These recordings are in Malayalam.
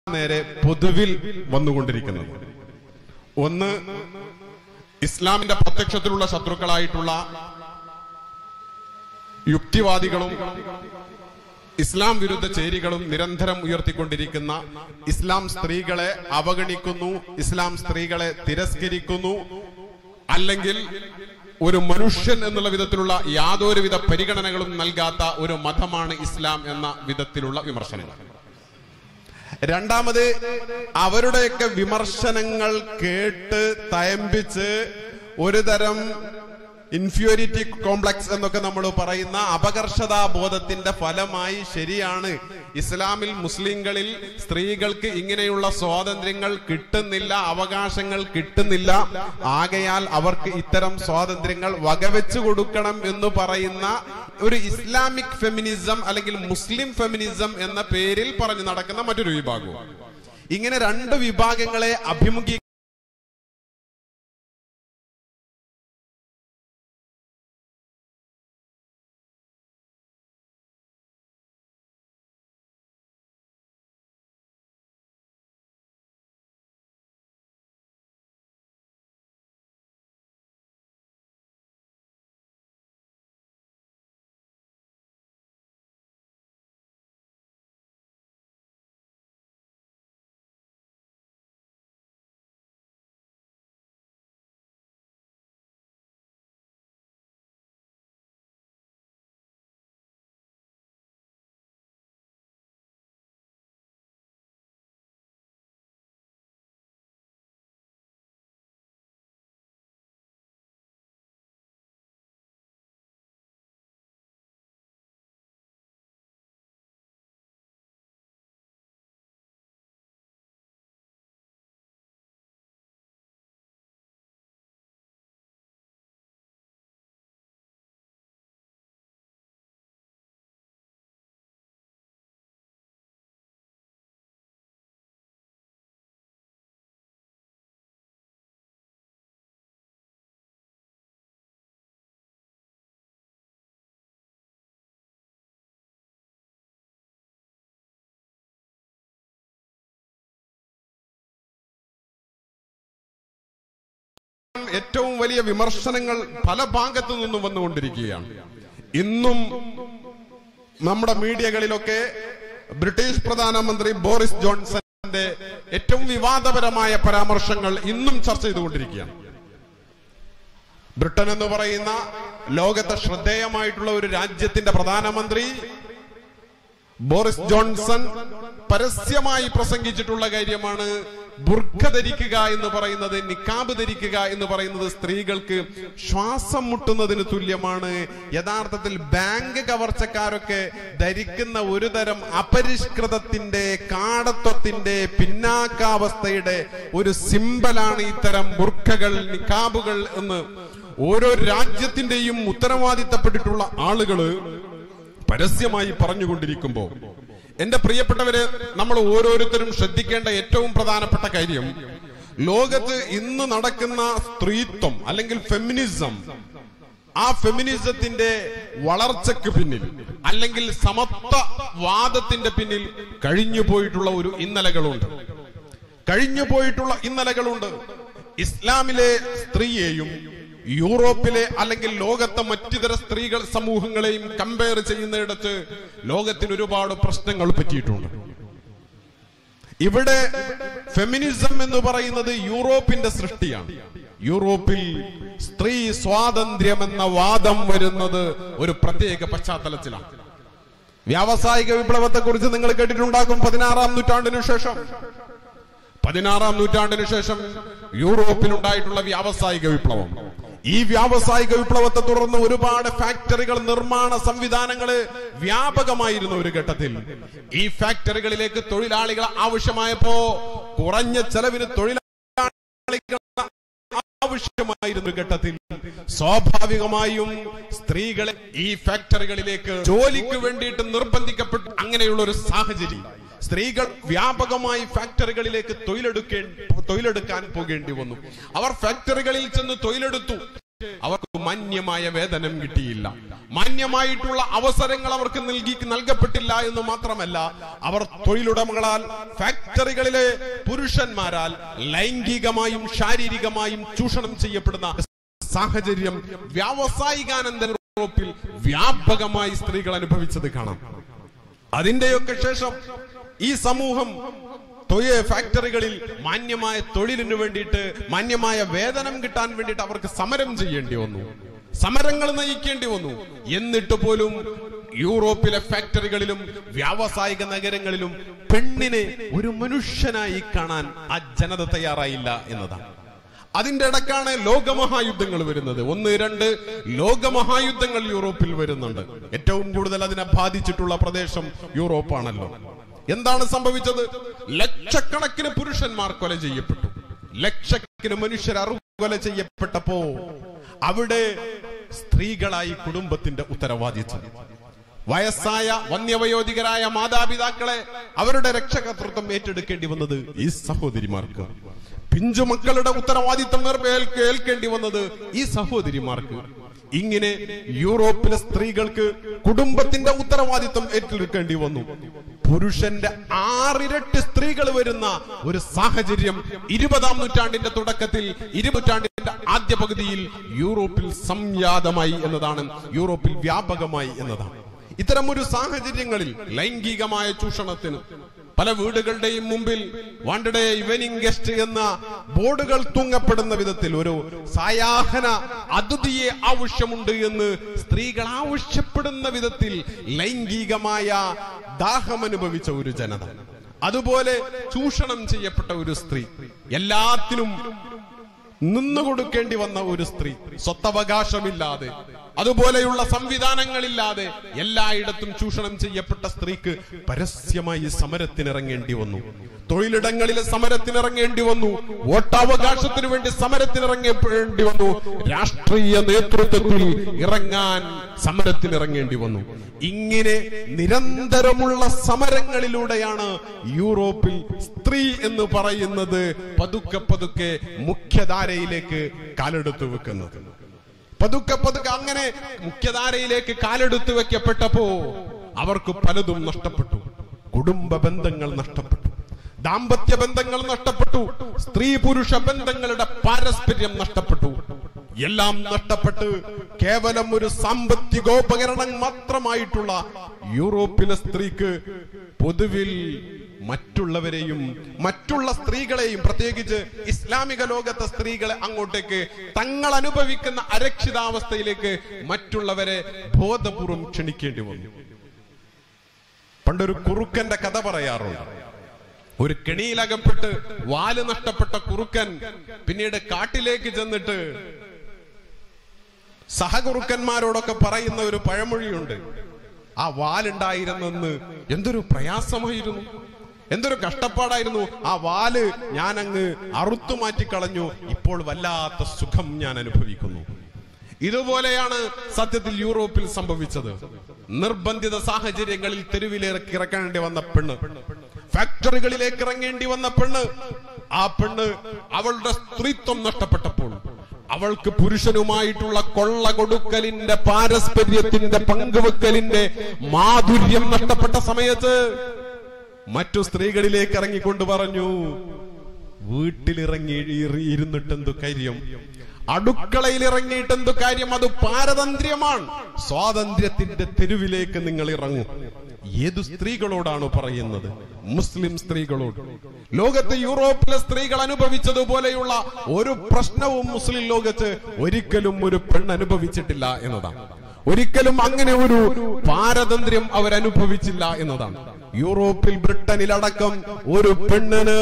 നേരെ പൊതുവിൽ വന്നുകൊണ്ടിരിക്കുന്നത് ഒന്ന് ഇസ്ലാമിന്റെ പ്രത്യക്ഷത്തിലുള്ള ശത്രുക്കളായിട്ടുള്ള യുക്തിവാദികളും ഇസ്ലാം വിരുദ്ധ ചേരികളും നിരന്തരം ഉയർത്തിക്കൊണ്ടിരിക്കുന്ന ഇസ്ലാം സ്ത്രീകളെ അവഗണിക്കുന്നു ഇസ്ലാം സ്ത്രീകളെ തിരസ്കരിക്കുന്നു അല്ലെങ്കിൽ ഒരു മനുഷ്യൻ എന്നുള്ള വിധത്തിലുള്ള യാതൊരുവിധ പരിഗണനകളും നൽകാത്ത ഒരു മതമാണ് ഇസ്ലാം എന്ന വിധത്തിലുള്ള വിമർശനങ്ങൾ രണ്ടാമത് അവരുടെയൊക്കെ വിമർശനങ്ങൾ കേട്ട് തയമ്പിച്ച് ഒരു തരം ഇൻഫ്യൂരിറ്റി കോംപ്ലക്സ് എന്നൊക്കെ നമ്മൾ പറയുന്ന അപകർഷതാ ബോധത്തിന്റെ ഫലമായി ശരിയാണ് ഇസ്ലാമിൽ മുസ്ലിങ്ങളിൽ സ്ത്രീകൾക്ക് ഇങ്ങനെയുള്ള സ്വാതന്ത്ര്യങ്ങൾ കിട്ടുന്നില്ല അവകാശങ്ങൾ കിട്ടുന്നില്ല ആകയാൽ അവർക്ക് ഇത്തരം സ്വാതന്ത്ര്യങ്ങൾ വകവെച്ചു കൊടുക്കണം എന്ന് പറയുന്ന ഒരു ഇസ്ലാമിക് ഫെമിനിസം അല്ലെങ്കിൽ മുസ്ലിം ഫെമിനിസം എന്ന പേരിൽ പറഞ്ഞു നടക്കുന്ന മറ്റൊരു വിഭാഗവും ഇങ്ങനെ രണ്ട് വിഭാഗങ്ങളെ അഭിമുഖീ ഏറ്റവും വലിയ വിമർശനങ്ങൾ പല ഭാഗത്തു നിന്നും വന്നുകൊണ്ടിരിക്കുകയാണ് ഇന്നും നമ്മുടെ മീഡിയകളിലൊക്കെ ബ്രിട്ടീഷ് പ്രധാനമന്ത്രി ബോറിസ് ജോൺസന്റെ ഏറ്റവും വിവാദപരമായ പരാമർശങ്ങൾ ഇന്നും ചർച്ച ചെയ്തുകൊണ്ടിരിക്കുകയാണ് ബ്രിട്ടൻ എന്ന് പറയുന്ന ലോകത്തെ ശ്രദ്ധേയമായിട്ടുള്ള ഒരു രാജ്യത്തിന്റെ പ്രധാനമന്ത്രി ബോറിസ് ജോൺസൺ പരസ്യമായി പ്രസംഗിച്ചിട്ടുള്ള കാര്യമാണ് ബുർഖ ധരിക്കുക എന്ന് പറയുന്നത് നിക്കാബ് ധരിക്കുക എന്ന് പറയുന്നത് സ്ത്രീകൾക്ക് ശ്വാസം മുട്ടുന്നതിന് തുല്യമാണ് യഥാർത്ഥത്തിൽ ബാങ്ക് കവർച്ചക്കാരൊക്കെ ധരിക്കുന്ന ഒരു തരം അപരിഷ്കൃതത്തിന്റെ കാടത്വത്തിന്റെ പിന്നാക്കാവസ്ഥയുടെ ഒരു സിമ്പലാണ് ഇത്തരം ബുർഖകൾ നിക്കാബുകൾ എന്ന് ഓരോ രാജ്യത്തിന്റെയും ഉത്തരവാദിത്തപ്പെട്ടിട്ടുള്ള ആളുകള് പരസ്യമായി പറഞ്ഞുകൊണ്ടിരിക്കുമ്പോൾ എന്റെ പ്രിയപ്പെട്ടവരെ നമ്മൾ ഓരോരുത്തരും ശ്രദ്ധിക്കേണ്ട ഏറ്റവും പ്രധാനപ്പെട്ട കാര്യം ലോകത്ത് ഇന്ന് നടക്കുന്ന സ്ത്രീത്വം അല്ലെങ്കിൽ ഫെമിനിസം ആ ഫെമിനിസത്തിന്റെ വളർച്ചയ്ക്ക് പിന്നിൽ അല്ലെങ്കിൽ സമത്വവാദത്തിന്റെ പിന്നിൽ കഴിഞ്ഞു പോയിട്ടുള്ള ഒരു ഇന്നലകളുണ്ട് കഴിഞ്ഞു പോയിട്ടുള്ള ഇന്നലകളുണ്ട് ഇസ്ലാമിലെ സ്ത്രീയെയും യൂറോപ്പിലെ അല്ലെങ്കിൽ ലോകത്തെ മറ്റിതര സ്ത്രീകൾ സമൂഹങ്ങളെയും കമ്പയർ ചെയ്യുന്നിടത്ത് ലോകത്തിന് ഒരുപാട് പ്രശ്നങ്ങൾ പറ്റിയിട്ടുണ്ട് ഇവിടെ ഫെമിനിസം എന്ന് പറയുന്നത് യൂറോപ്പിന്റെ സൃഷ്ടിയാണ് യൂറോപ്പിൽ സ്ത്രീ സ്വാതന്ത്ര്യം എന്ന വാദം വരുന്നത് ഒരു പ്രത്യേക പശ്ചാത്തലത്തിലാണ് വ്യാവസായിക വിപ്ലവത്തെ കുറിച്ച് നിങ്ങൾ കേട്ടിട്ടുണ്ടാകും പതിനാറാം നൂറ്റാണ്ടിനു ശേഷം പതിനാറാം നൂറ്റാണ്ടിനു ശേഷം യൂറോപ്പിൽ ഉണ്ടായിട്ടുള്ള വ്യാവസായിക വിപ്ലവം ഈ വ്യാവസായിക വിപ്ലവത്തെ തുടർന്ന് ഒരുപാട് ഫാക്ടറികൾ നിർമ്മാണ സംവിധാനങ്ങള് വ്യാപകമായിരുന്ന ഒരു ഘട്ടത്തിൽ ഈ ഫാക്ടറികളിലേക്ക് തൊഴിലാളികൾ ആവശ്യമായപ്പോ കുറഞ്ഞ ചെലവിന് തൊഴിലാളികൾ ആവശ്യമായിരുന്ന ഒരു ഘട്ടത്തിൽ സ്വാഭാവികമായും സ്ത്രീകളെ ഈ ഫാക്ടറികളിലേക്ക് ജോലിക്ക് വേണ്ടിയിട്ട് നിർബന്ധിക്കപ്പെട്ടു അങ്ങനെയുള്ള ഒരു സാഹചര്യം സ്ത്രീകൾ വ്യാപകമായി ഫാക്ടറികളിലേക്ക് തൊഴിലെടുക്കേ തൊഴിലെടുക്കാൻ പോകേണ്ടി വന്നു അവർ ഫാക്ടറികളിൽ ചെന്ന് തൊഴിലെടുത്തു അവർക്ക് മാന്യമായ വേതനം കിട്ടിയില്ല മാന്യമായിട്ടുള്ള അവസരങ്ങൾ അവർക്ക് നൽകി നൽകപ്പെട്ടില്ല എന്ന് മാത്രമല്ല അവർ തൊഴിലുടമകളാൽ ഫാക്ടറികളിലെ പുരുഷന്മാരാൽ ലൈംഗികമായും ശാരീരികമായും ചൂഷണം ചെയ്യപ്പെടുന്ന സാഹചര്യം വ്യാവസായികാനന്തര യൂറോപ്പിൽ വ്യാപകമായി സ്ത്രീകൾ അനുഭവിച്ചത് കാണാം അതിന്റെയൊക്കെ ശേഷം ഈ സമൂഹം തൊഴിൽ ഫാക്ടറികളിൽ മാന്യമായ തൊഴിലിന് വേണ്ടിയിട്ട് മാന്യമായ വേതനം കിട്ടാൻ വേണ്ടിയിട്ട് അവർക്ക് സമരം ചെയ്യേണ്ടി വന്നു സമരങ്ങൾ നയിക്കേണ്ടി വന്നു എന്നിട്ട് പോലും യൂറോപ്പിലെ ഫാക്ടറികളിലും വ്യാവസായിക നഗരങ്ങളിലും പെണ്ണിനെ ഒരു മനുഷ്യനായി കാണാൻ ആ ജനത തയ്യാറായില്ല എന്നതാണ് അതിന്റെ ഇടക്കാണ് ലോകമഹായുദ്ധങ്ങൾ വരുന്നത് ഒന്ന് രണ്ട് ലോകമഹായുദ്ധങ്ങൾ യൂറോപ്പിൽ വരുന്നുണ്ട് ഏറ്റവും കൂടുതൽ അതിനെ ബാധിച്ചിട്ടുള്ള പ്രദേശം യൂറോപ്പാണല്ലോ എന്താണ് സംഭവിച്ചത് ലക്ഷക്കണക്കിന് പുരുഷന്മാർ കൊല ചെയ്യപ്പെട്ടു ലക്ഷക്കണക്കിന് മനുഷ്യർ അറുകൊല ചെയ്യപ്പെട്ടപ്പോ അവിടെ സ്ത്രീകളായി കുടുംബത്തിന്റെ ഉത്തരവാദിത്വം വയസ്സായ വന്യവയോധികരായ മാതാപിതാക്കളെ അവരുടെ രക്ഷകർത്തൃത്വം ഏറ്റെടുക്കേണ്ടി വന്നത് ഈ സഹോദരിമാർക്ക് പിഞ്ചു മക്കളുടെ ഉത്തരവാദിത്വം നിർവഹിൽ- ഏൽക്കേണ്ടി വന്നത് ഈ സഹോദരിമാർക്ക് ഇങ്ങനെ യൂറോപ്പിലെ സ്ത്രീകൾക്ക് കുടുംബത്തിന്റെ ഉത്തരവാദിത്വം ഏറ്റെടുക്കേണ്ടി വന്നു പുരുഷന്റെ ആറിരട്ടി സ്ത്രീകൾ വരുന്ന ഒരു സാഹചര്യം ഇരുപതാം നൂറ്റാണ്ടിന്റെ തുടക്കത്തിൽ ഇരുപറ്റാണ്ടിന്റെ ആദ്യ പകുതിയിൽ യൂറോപ്പിൽ സംജാതമായി എന്നതാണ് യൂറോപ്പിൽ വ്യാപകമായി എന്നതാണ് ഇത്തരം ഒരു സാഹചര്യങ്ങളിൽ ലൈംഗികമായ ചൂഷണത്തിന് പല വീടുകളുടെയും മുമ്പിൽ വാണ്ടഡേ ഈവനിങ് ഗസ്റ്റ് എന്ന ബോർഡുകൾ തൂങ്ങപ്പെടുന്ന വിധത്തിൽ ഒരു സായാഹന അതിഥിയെ ആവശ്യമുണ്ട് എന്ന് സ്ത്രീകൾ ആവശ്യപ്പെടുന്ന വിധത്തിൽ ലൈംഗികമായ ദാഹം അനുഭവിച്ച ഒരു ജനത അതുപോലെ ചൂഷണം ചെയ്യപ്പെട്ട ഒരു സ്ത്രീ എല്ലാത്തിനും നിന്നുകൊടുക്കേണ്ടി വന്ന ഒരു സ്ത്രീ സ്വത്തവകാശമില്ലാതെ അതുപോലെയുള്ള സംവിധാനങ്ങളില്ലാതെ എല്ലായിടത്തും ചൂഷണം ചെയ്യപ്പെട്ട സ്ത്രീക്ക് പരസ്യമായി സമരത്തിനിറങ്ങേണ്ടി വന്നു തൊഴിലിടങ്ങളിലെ സമരത്തിനിറങ്ങേണ്ടി വന്നു വോട്ടവകാശത്തിനു വേണ്ടി സമരത്തിനിറങ്ങേണ്ടി വന്നു രാഷ്ട്രീയ നേതൃത്വത്തിൽ ഇറങ്ങാൻ സമരത്തിനിറങ്ങേണ്ടി വന്നു ഇങ്ങനെ നിരന്തരമുള്ള സമരങ്ങളിലൂടെയാണ് യൂറോപ്പിൽ സ്ത്രീ എന്ന് പറയുന്നത് പതുക്കെ പതുക്കെ മുഖ്യധാരയിലേക്ക് കാലെടുത്തു വെക്കുന്നത് പതുക്കെ പതുക്കെ അങ്ങനെ മുഖ്യധാരയിലേക്ക് കാലെടുത്തു വെക്കപ്പെട്ടപ്പോ അവർക്ക് പലതും നഷ്ടപ്പെട്ടു കുടുംബ ബന്ധങ്ങൾ നഷ്ടപ്പെട്ടു ദാമ്പത്യ ബന്ധങ്ങൾ നഷ്ടപ്പെട്ടു സ്ത്രീ പുരുഷ ബന്ധങ്ങളുടെ പാരസ്പര്യം നഷ്ടപ്പെട്ടു എല്ലാം നഷ്ടപ്പെട്ട് കേവലം ഒരു സാമ്പത്തികോപകരണം മാത്രമായിട്ടുള്ള യൂറോപ്പിലെ സ്ത്രീക്ക് പൊതുവിൽ മറ്റുള്ളവരെയും മറ്റുള്ള സ്ത്രീകളെയും പ്രത്യേകിച്ച് ഇസ്ലാമിക ലോകത്തെ സ്ത്രീകളെ അങ്ങോട്ടേക്ക് തങ്ങൾ അനുഭവിക്കുന്ന അരക്ഷിതാവസ്ഥയിലേക്ക് മറ്റുള്ളവരെ ബോധപൂർവം ക്ഷണിക്കേണ്ടി വന്നു പണ്ടൊരു കുറുക്കന്റെ കഥ പറയാറുണ്ട് ഒരു കെണിയിലകപ്പെട്ട് വാല് നഷ്ടപ്പെട്ട കുറുക്കൻ പിന്നീട് കാട്ടിലേക്ക് ചെന്നിട്ട് സഹകുറുക്കന്മാരോടൊക്കെ പറയുന്ന ഒരു പഴമൊഴിയുണ്ട് ആ വാലുണ്ടായിരുന്നെന്ന് എന്തൊരു പ്രയാസമായിരുന്നു എന്തൊരു കഷ്ടപ്പാടായിരുന്നു ആ വാല് ഞാൻ അങ്ങ് അറുത്തു മാറ്റിക്കളഞ്ഞു ഇപ്പോൾ വല്ലാത്ത സുഖം ഞാൻ അനുഭവിക്കുന്നു ഇതുപോലെയാണ് സത്യത്തിൽ യൂറോപ്പിൽ സംഭവിച്ചത് നിർബന്ധിത സാഹചര്യങ്ങളിൽ തെരുവിലേക്ക് ഇറക്കേണ്ടി വന്ന പെണ്ണ് ഫാക്ടറികളിലേക്ക് ഇറങ്ങേണ്ടി വന്ന പെണ്ണ് ആ പെണ്ണ് അവളുടെ സ്ത്രീത്വം നഷ്ടപ്പെട്ടപ്പോൾ അവൾക്ക് പുരുഷനുമായിട്ടുള്ള കൊള്ള കൊടുക്കലിന്റെ പാരസ്പര്യത്തിന്റെ പങ്കുവെക്കലിന്റെ മാധുര്യം നഷ്ടപ്പെട്ട സമയത്ത് മറ്റു സ്ത്രീകളിലേക്ക് ഇറങ്ങിക്കൊണ്ട് പറഞ്ഞു വീട്ടിലിറങ്ങി ഇറി- ഇരുന്നിട്ടെന്തു കാര്യം അടുക്കളയിൽ ഇറങ്ങിയിട്ടെന്തു കാര്യം അത് പാരതന്ത്ര്യമാണ് സ്വാതന്ത്ര്യത്തിന്റെ തെരുവിലേക്ക് നിങ്ങൾ ഇറങ്ങൂ ഏതു സ്ത്രീകളോടാണ് പറയുന്നത് മുസ്ലിം സ്ത്രീകളോട് ലോകത്ത് യൂറോപ്പിലെ സ്ത്രീകൾ അനുഭവിച്ചതുപോലെയുള്ള ഒരു പ്രശ്നവും മുസ്ലിം ലോകത്ത് ഒരിക്കലും ഒരു പെണ്ണ് അനുഭവിച്ചിട്ടില്ല എന്നതാണ് ഒരിക്കലും അങ്ങനെ ഒരു പാരതന്ത്ര്യം അവരനുഭവിച്ചില്ല എന്നതാണ് യൂറോപ്പിൽ ബ്രിട്ടനിലടക്കം ഒരു പെണ്ണിന്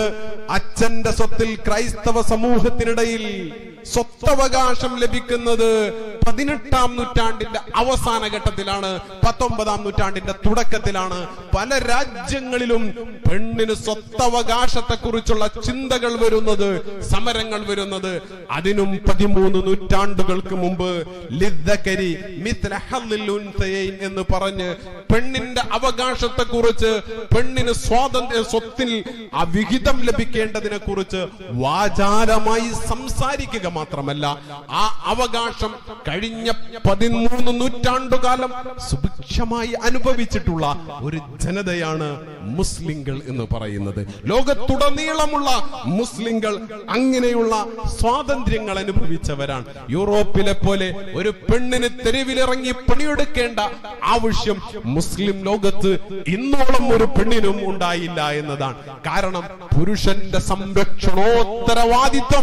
അച്ഛന്റെ സ്വത്തിൽ ക്രൈസ്തവ സമൂഹത്തിനിടയിൽ സ്വത്തവകാശം ലഭിക്കുന്നത് പതിനെട്ടാം നൂറ്റാണ്ടിന്റെ അവസാന ഘട്ടത്തിലാണ് പത്തൊമ്പതാം നൂറ്റാണ്ടിന്റെ തുടക്കത്തിലാണ് പല രാജ്യങ്ങളിലും പെണ്ണിന് സ്വത്തവകാശത്തെ കുറിച്ചുള്ള ചിന്തകൾ വരുന്നത് സമരങ്ങൾ വരുന്നത് അതിനും പതിമൂന്ന് നൂറ്റാണ്ടുകൾക്ക് മുമ്പ് ലിദ്ദക്കരി മിത്ല ഹള്ളിൽ ഉൻസയൈൻ എന്ന് പറഞ്ഞ് പെണ്ണിന്റെ അവകാശത്തെ കുറിച്ച് പെണ്ണിന് സ്വാതന്ത്ര്യ സ്വത്തിൽ അവിഹിതം ലഭിക്കേണ്ടതിനെ കുറിച്ച് വാചാരമായി സംസാരിക്കുക മാത്രമല്ല ആ അവകാശം കഴിഞ്ഞ പതിമൂന്ന് നൂറ്റാണ്ടുകാലം സുഭിക്ഷമായി അനുഭവിച്ചിട്ടുള്ള ഒരു ജനതയാണ് മുസ്ലിങ്ങൾ എന്ന് പറയുന്നത് ലോകത്തുടനീളമുള്ള മുസ്ലിങ്ങൾ അങ്ങനെയുള്ള സ്വാതന്ത്ര്യങ്ങൾ അനുഭവിച്ചവരാണ് യൂറോപ്പിലെ പോലെ ഒരു പെണ്ണിന് തെരുവിലിറങ്ങി പണിയെടുക്കേണ്ട ആവശ്യം മുസ്ലിം ലോകത്ത് ഇന്നോളം ഒരു പെണ്ണിനും ഉണ്ടായില്ല എന്നതാണ് കാരണം പുരുഷന്റെ സംരക്ഷണോത്തരവാദിത്വം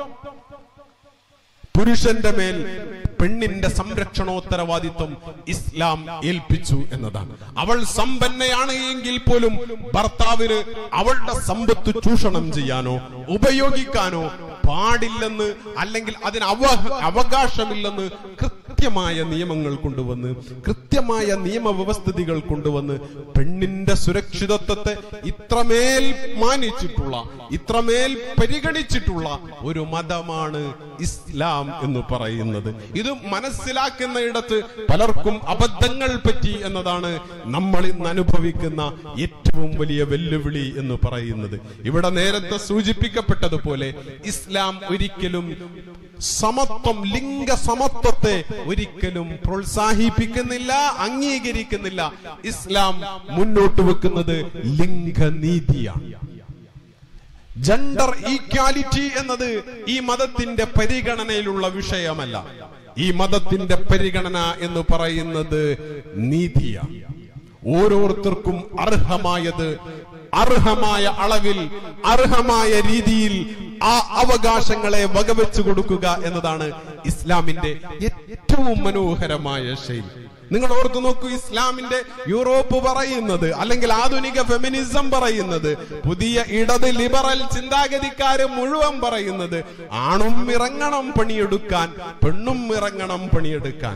പുരുഷന്റെ മേൽ പെണ്ണിന്റെ സംരക്ഷണോത്തരവാദിത്വം ഇസ്ലാം ഏൽപ്പിച്ചു എന്നതാണ് അവൾ സമ്പന്നയാണ് എങ്കിൽ പോലും ഭർത്താവിന് അവളുടെ സമ്പത്ത് ചൂഷണം ചെയ്യാനോ ഉപയോഗിക്കാനോ പാടില്ലെന്ന് അല്ലെങ്കിൽ അതിന് അവ അവകാശമില്ലെന്ന് കൃത്യമായ നിയമങ്ങൾ കൊണ്ടുവന്ന് കൃത്യമായ നിയമവ്യവസ്ഥിതികൾ കൊണ്ടുവന്ന് പെണ്ണിന്റെ സുരക്ഷിതത്വത്തെ ഇത്രമേൽ മാനിച്ചിട്ടുള്ള ഇത്രമേൽ പരിഗണിച്ചിട്ടുള്ള ഒരു മതമാണ് ഇസ്ലാം എന്ന് പറയുന്നത് ഇത് മനസ്സിലാക്കുന്നിടത്ത് പലർക്കും അബദ്ധങ്ങൾ പറ്റി എന്നതാണ് നമ്മൾ ഇന്ന് അനുഭവിക്കുന്ന ഏറ്റവും വലിയ വെല്ലുവിളി എന്ന് പറയുന്നത് ഇവിടെ നേരത്തെ സൂചിപ്പിക്കപ്പെട്ടതുപോലെ ഇസ്ലാം ഒരിക്കലും സമത്വം ലിംഗ സമത്വത്തെ ഒരിക്കലും പ്രോത്സാഹിപ്പിക്കുന്നില്ല അംഗീകരിക്കുന്നില്ല ഇസ്ലാം മുന്നോട്ട് വെക്കുന്നത് ലിംഗനീതിയാണ് ജെൻഡർ ഈക്വാലിറ്റി എന്നത് ഈ മതത്തിന്റെ പരിഗണനയിലുള്ള വിഷയമല്ല ഈ മതത്തിന്റെ പരിഗണന എന്ന് പറയുന്നത് നീതിയാണ് ഓരോരുത്തർക്കും അർഹമായത് അർഹമായ അളവിൽ അർഹമായ രീതിയിൽ ആ അവകാശങ്ങളെ വകവെച്ചു കൊടുക്കുക എന്നതാണ് ഇസ്ലാമിന്റെ ഏറ്റവും മനോഹരമായ ശൈലി നിങ്ങൾ ഓർത്തു നോക്കൂ ഇസ്ലാമിന്റെ യൂറോപ്പ് പറയുന്നത് അല്ലെങ്കിൽ ആധുനിക ഫെമിനിസം പറയുന്നത് പുതിയ ഇടത് ലിബറൽ ചിന്താഗതിക്കാര് മുഴുവൻ പറയുന്നത് ആണും ഇറങ്ങണം പണിയെടുക്കാൻ പെണ്ണും ഇറങ്ങണം പണിയെടുക്കാൻ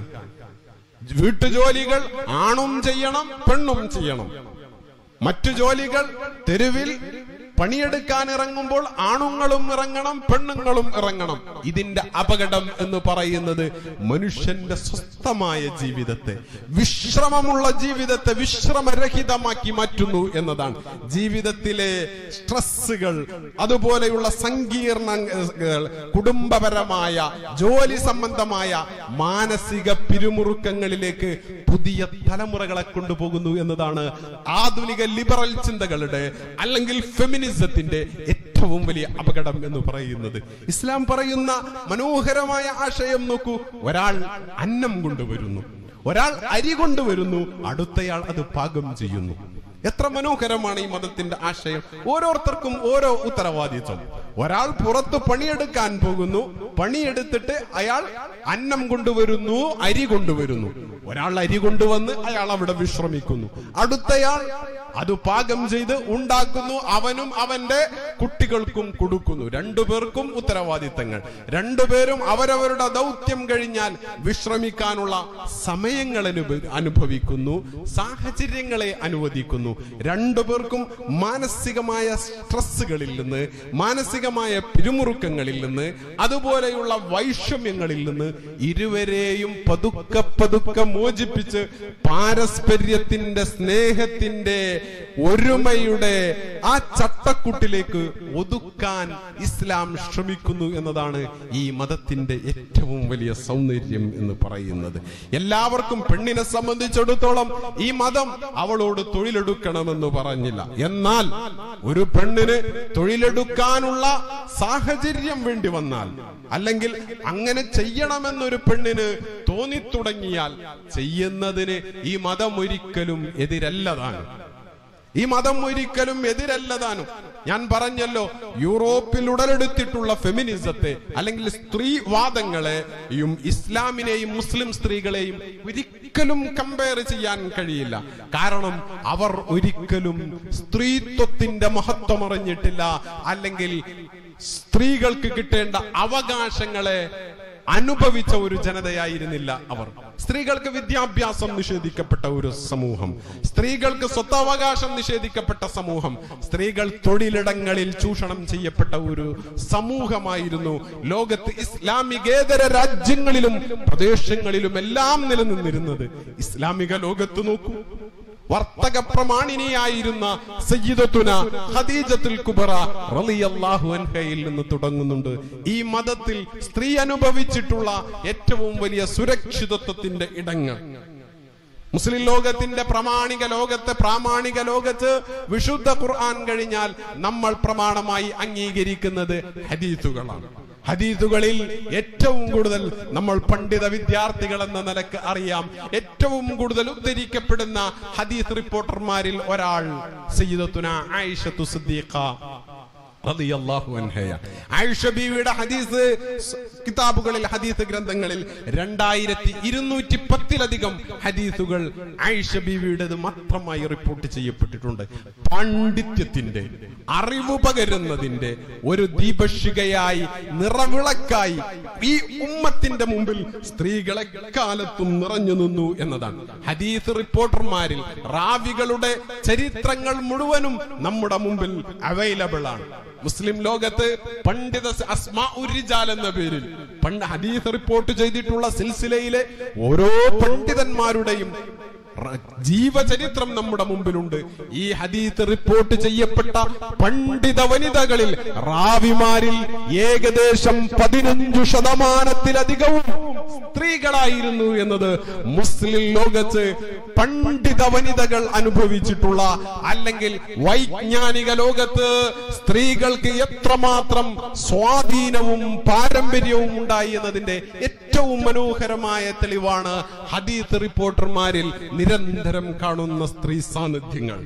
വീട്ടുജോലികൾ ആണും ചെയ്യണം പെണ്ണും ചെയ്യണം മറ്റു ജോലികൾ തെരുവിൽ പണിയെടുക്കാൻ ഇറങ്ങുമ്പോൾ ആണുങ്ങളും ഇറങ്ങണം പെണ്ണുങ്ങളും ഇറങ്ങണം ഇതിന്റെ അപകടം എന്ന് പറയുന്നത് മനുഷ്യന്റെ സ്വസ്ഥമായ ജീവിതത്തെ വിശ്രമമുള്ള ജീവിതത്തെ വിശ്രമരഹിതമാക്കി മാറ്റുന്നു എന്നതാണ് ജീവിതത്തിലെ സ്ട്രെസ്സുകൾ അതുപോലെയുള്ള സങ്കീർണങ്ങൾ കുടുംബപരമായ ജോലി സംബന്ധമായ മാനസിക പിരിമുറുക്കങ്ങളിലേക്ക് പുതിയ തലമുറകളെ കൊണ്ടുപോകുന്നു എന്നതാണ് ആധുനിക ലിബറൽ ചിന്തകളുടെ അല്ലെങ്കിൽ ഫെമിനിസത്തിന്റെ ഏറ്റവും വലിയ അപകടം എന്ന് പറയുന്നത് ഇസ്ലാം പറയുന്ന മനോഹരമായ ആശയം നോക്കൂ ഒരാൾ അന്നം കൊണ്ടുവരുന്നു ഒരാൾ അരി കൊണ്ടുവരുന്നു അടുത്തയാൾ അത് പാകം ചെയ്യുന്നു എത്ര മനോഹരമാണ് ഈ മതത്തിന്റെ ആശയം ഓരോരുത്തർക്കും ഓരോ ഉത്തരവാദിത്വം ഒരാൾ പുറത്ത് പണിയെടുക്കാൻ പോകുന്നു പണിയെടുത്തിട്ട് അയാൾ അന്നം കൊണ്ടുവരുന്നു അരി കൊണ്ടുവരുന്നു ഒരാൾ അരി കൊണ്ടുവന്ന് അയാൾ അവിടെ വിശ്രമിക്കുന്നു അടുത്തയാൾ അത് പാകം ചെയ്ത് ഉണ്ടാക്കുന്നു അവനും അവന്റെ കുട്ടികൾക്കും കൊടുക്കുന്നു രണ്ടുപേർക്കും ഉത്തരവാദിത്തങ്ങൾ രണ്ടുപേരും അവരവരുടെ ദൗത്യം കഴിഞ്ഞാൽ വിശ്രമിക്കാനുള്ള സമയങ്ങൾ അനുഭ- അനുഭവിക്കുന്നു സാഹചര്യങ്ങളെ അനുവദിക്കുന്നു രണ്ടുപേർക്കും മാനസികമായ സ്ട്രെസ്സുകളിൽ നിന്ന് മാനസികമായ പിരിമുറുക്കങ്ങളിൽ നിന്ന് അതുപോലെയുള്ള വൈഷമ്യങ്ങളിൽ നിന്ന് ഇരുവരെയും പതുക്കെ പതുക്കെ മോചിപ്പിച്ച് പാരസ്പര്യത്തിന്റെ സ്നേഹത്തിന്റെ ഒരുമയുടെ ആ ചട്ടക്കുട്ടിലേക്ക് ഒതുക്കാൻ ഇസ്ലാം ശ്രമിക്കുന്നു എന്നതാണ് ഈ മതത്തിന്റെ ഏറ്റവും വലിയ സൗന്ദര്യം എന്ന് പറയുന്നത് എല്ലാവർക്കും പെണ്ണിനെ സംബന്ധിച്ചിടത്തോളം ഈ മതം അവളോട് തൊഴിലെടുക്കണമെന്ന് പറഞ്ഞില്ല എന്നാൽ ഒരു പെണ്ണിന് തൊഴിലെടുക്കാനുള്ള സാഹചര്യം വേണ്ടി വന്നാൽ അല്ലെങ്കിൽ അങ്ങനെ ചെയ്യണമെന്നൊരു പെണ്ണിന് തോന്നിത്തുടങ്ങിയാൽ ചെയ്യുന്നതിന് ഈ മതം ഒരിക്കലും എതിരല്ലതാണ് ഈ മതം ഒരിക്കലും എതിരല്ലതാനും ഞാൻ പറഞ്ഞല്ലോ യൂറോപ്പിൽ ഉടലെടുത്തിട്ടുള്ള ഫെമിനിസത്തെ അല്ലെങ്കിൽ സ്ത്രീവാദങ്ങളെയും ഇസ്ലാമിനെയും മുസ്ലിം സ്ത്രീകളെയും ഒരിക്കലും കമ്പയർ ചെയ്യാൻ കഴിയില്ല കാരണം അവർ ഒരിക്കലും സ്ത്രീത്വത്തിന്റെ മഹത്വം അറിഞ്ഞിട്ടില്ല അല്ലെങ്കിൽ സ്ത്രീകൾക്ക് കിട്ടേണ്ട അവകാശങ്ങളെ അനുഭവിച്ച ഒരു ജനതയായിരുന്നില്ല അവർ സ്ത്രീകൾക്ക് വിദ്യാഭ്യാസം നിഷേധിക്കപ്പെട്ട ഒരു സമൂഹം സ്ത്രീകൾക്ക് സ്വത്തവകാശം നിഷേധിക്കപ്പെട്ട സമൂഹം സ്ത്രീകൾ തൊഴിലിടങ്ങളിൽ ചൂഷണം ചെയ്യപ്പെട്ട ഒരു സമൂഹമായിരുന്നു ലോകത്ത് ഇസ്ലാമികേതര രാജ്യങ്ങളിലും പ്രദേശങ്ങളിലും എല്ലാം നിലനിന്നിരുന്നത് ഇസ്ലാമിക ലോകത്ത് നോക്കൂ വർത്തക പ്രമാണിനിയായിരുന്ന സയ്യിദത്തുന ഖദീജത്തുൽ കുബറ റളിയല്ലാഹു അൻഹയിൽ നിന്ന് തുടങ്ങുന്നുണ്ട് ഈ മതത്തിൽ സ്ത്രീ അനുഭവിച്ചിട്ടുള്ള ഏറ്റവും വലിയ സുരക്ഷിതത്വത്തിന്റെ ഇടങ്ങൾ മുസ്ലിം ലോകത്തിന്റെ പ്രാമാണിക ലോകത്തെ പ്രാമാണിക ലോകത്ത് വിശുദ്ധ ഖുർആൻ കഴിഞ്ഞാൽ നമ്മൾ പ്രമാണമായി അംഗീകരിക്കുന്നത് ഹദീസുകളാണ് ഹദീസുകളിൽ ഏറ്റവും കൂടുതൽ നമ്മൾ പണ്ഡിത വിദ്യാർത്ഥികൾ എന്ന നിലക്ക് അറിയാം ഏറ്റവും കൂടുതൽ ഉദ്ധരിക്കപ്പെടുന്ന ഹദീസ് റിപ്പോർട്ടർമാരിൽ ഒരാൾ സയ്യിദത്തുന ആയിഷത്തു സിദ്ദീഖ റളിയല്ലാഹു അൻഹയ. ആയിഷ ബീവിയുടെ ഹദീസ് സ് കിതാബുകളിൽ ഹദീസ് ഗ്രന്ഥങ്ങളിൽ രണ്ടായിരത്തി ഇരുന്നൂറ്റി പത്തിലധികം ഹദീസുകൾ ആയിഷ ബീവിയുടേത് മാത്രമായി റിപ്പോർട്ട് ചെയ്യപ്പെട്ടിട്ടുണ്ട് പാണ്ഡിത്യത്തിന്റെ അറിവ് പകരുന്നതിന്റെ ഒരു ദീപശികയായി നിറവിളക്കായി ഈ ഉമ്മത്തിന്റെ മുമ്പിൽ സ്ത്രീകളെ കാലത്തും നിറഞ്ഞു നിന്നു എന്നതാണ് ഹദീസ് റിപ്പോർട്ടർമാരിൽ റാവികളുടെ ചരിത്രങ്ങൾ മുഴുവനും നമ്മുടെ മുമ്പിൽ അവൈലബിൾ ആണ് മുസ്ലിം ലോകത്ത് പണ്ഡിത അസ്മാ ഉരിജാൽ എന്ന പേരിൽ പണ്ട് ഹദീസ് റിപ്പോർട്ട് ചെയ്തിട്ടുള്ള സിൽസിലയിലെ ഓരോ പണ്ഡിതന്മാരുടെയും റ- ജീവചരിത്രം നമ്മുടെ മുമ്പിലുണ്ട് ഈ ഹദീസ് റിപ്പോർട്ട് ചെയ്യപ്പെട്ട പണ്ഡിത വനിതകളിൽ റാവിമാരിൽ ഏകദേശം പതിനഞ്ചു ശതമാനത്തിലധികവും സ്ത്രീകളായിരുന്നു എന്നത് മുസ്ലിം ലോകത്ത് പണ്ഡിത വനിതകൾ അനുഭവിച്ചിട്ടുള്ള അല്ലെങ്കിൽ വൈജ്ഞാനിക ലോകത്ത് സ്ത്രീകൾക്ക് എത്രമാത്രം സ്വാധീനവും പാരമ്പര്യവും ഉണ്ടായി എന്നതിന്റെ ഏറ്റവും മനോഹരമായ തെളിവാണ് ഹദീസ് റിപ്പോർട്ടർമാരിൽ നിരന്തരം കാണുന്ന സ്ത്രീ സാന്നിധ്യങ്ങൾ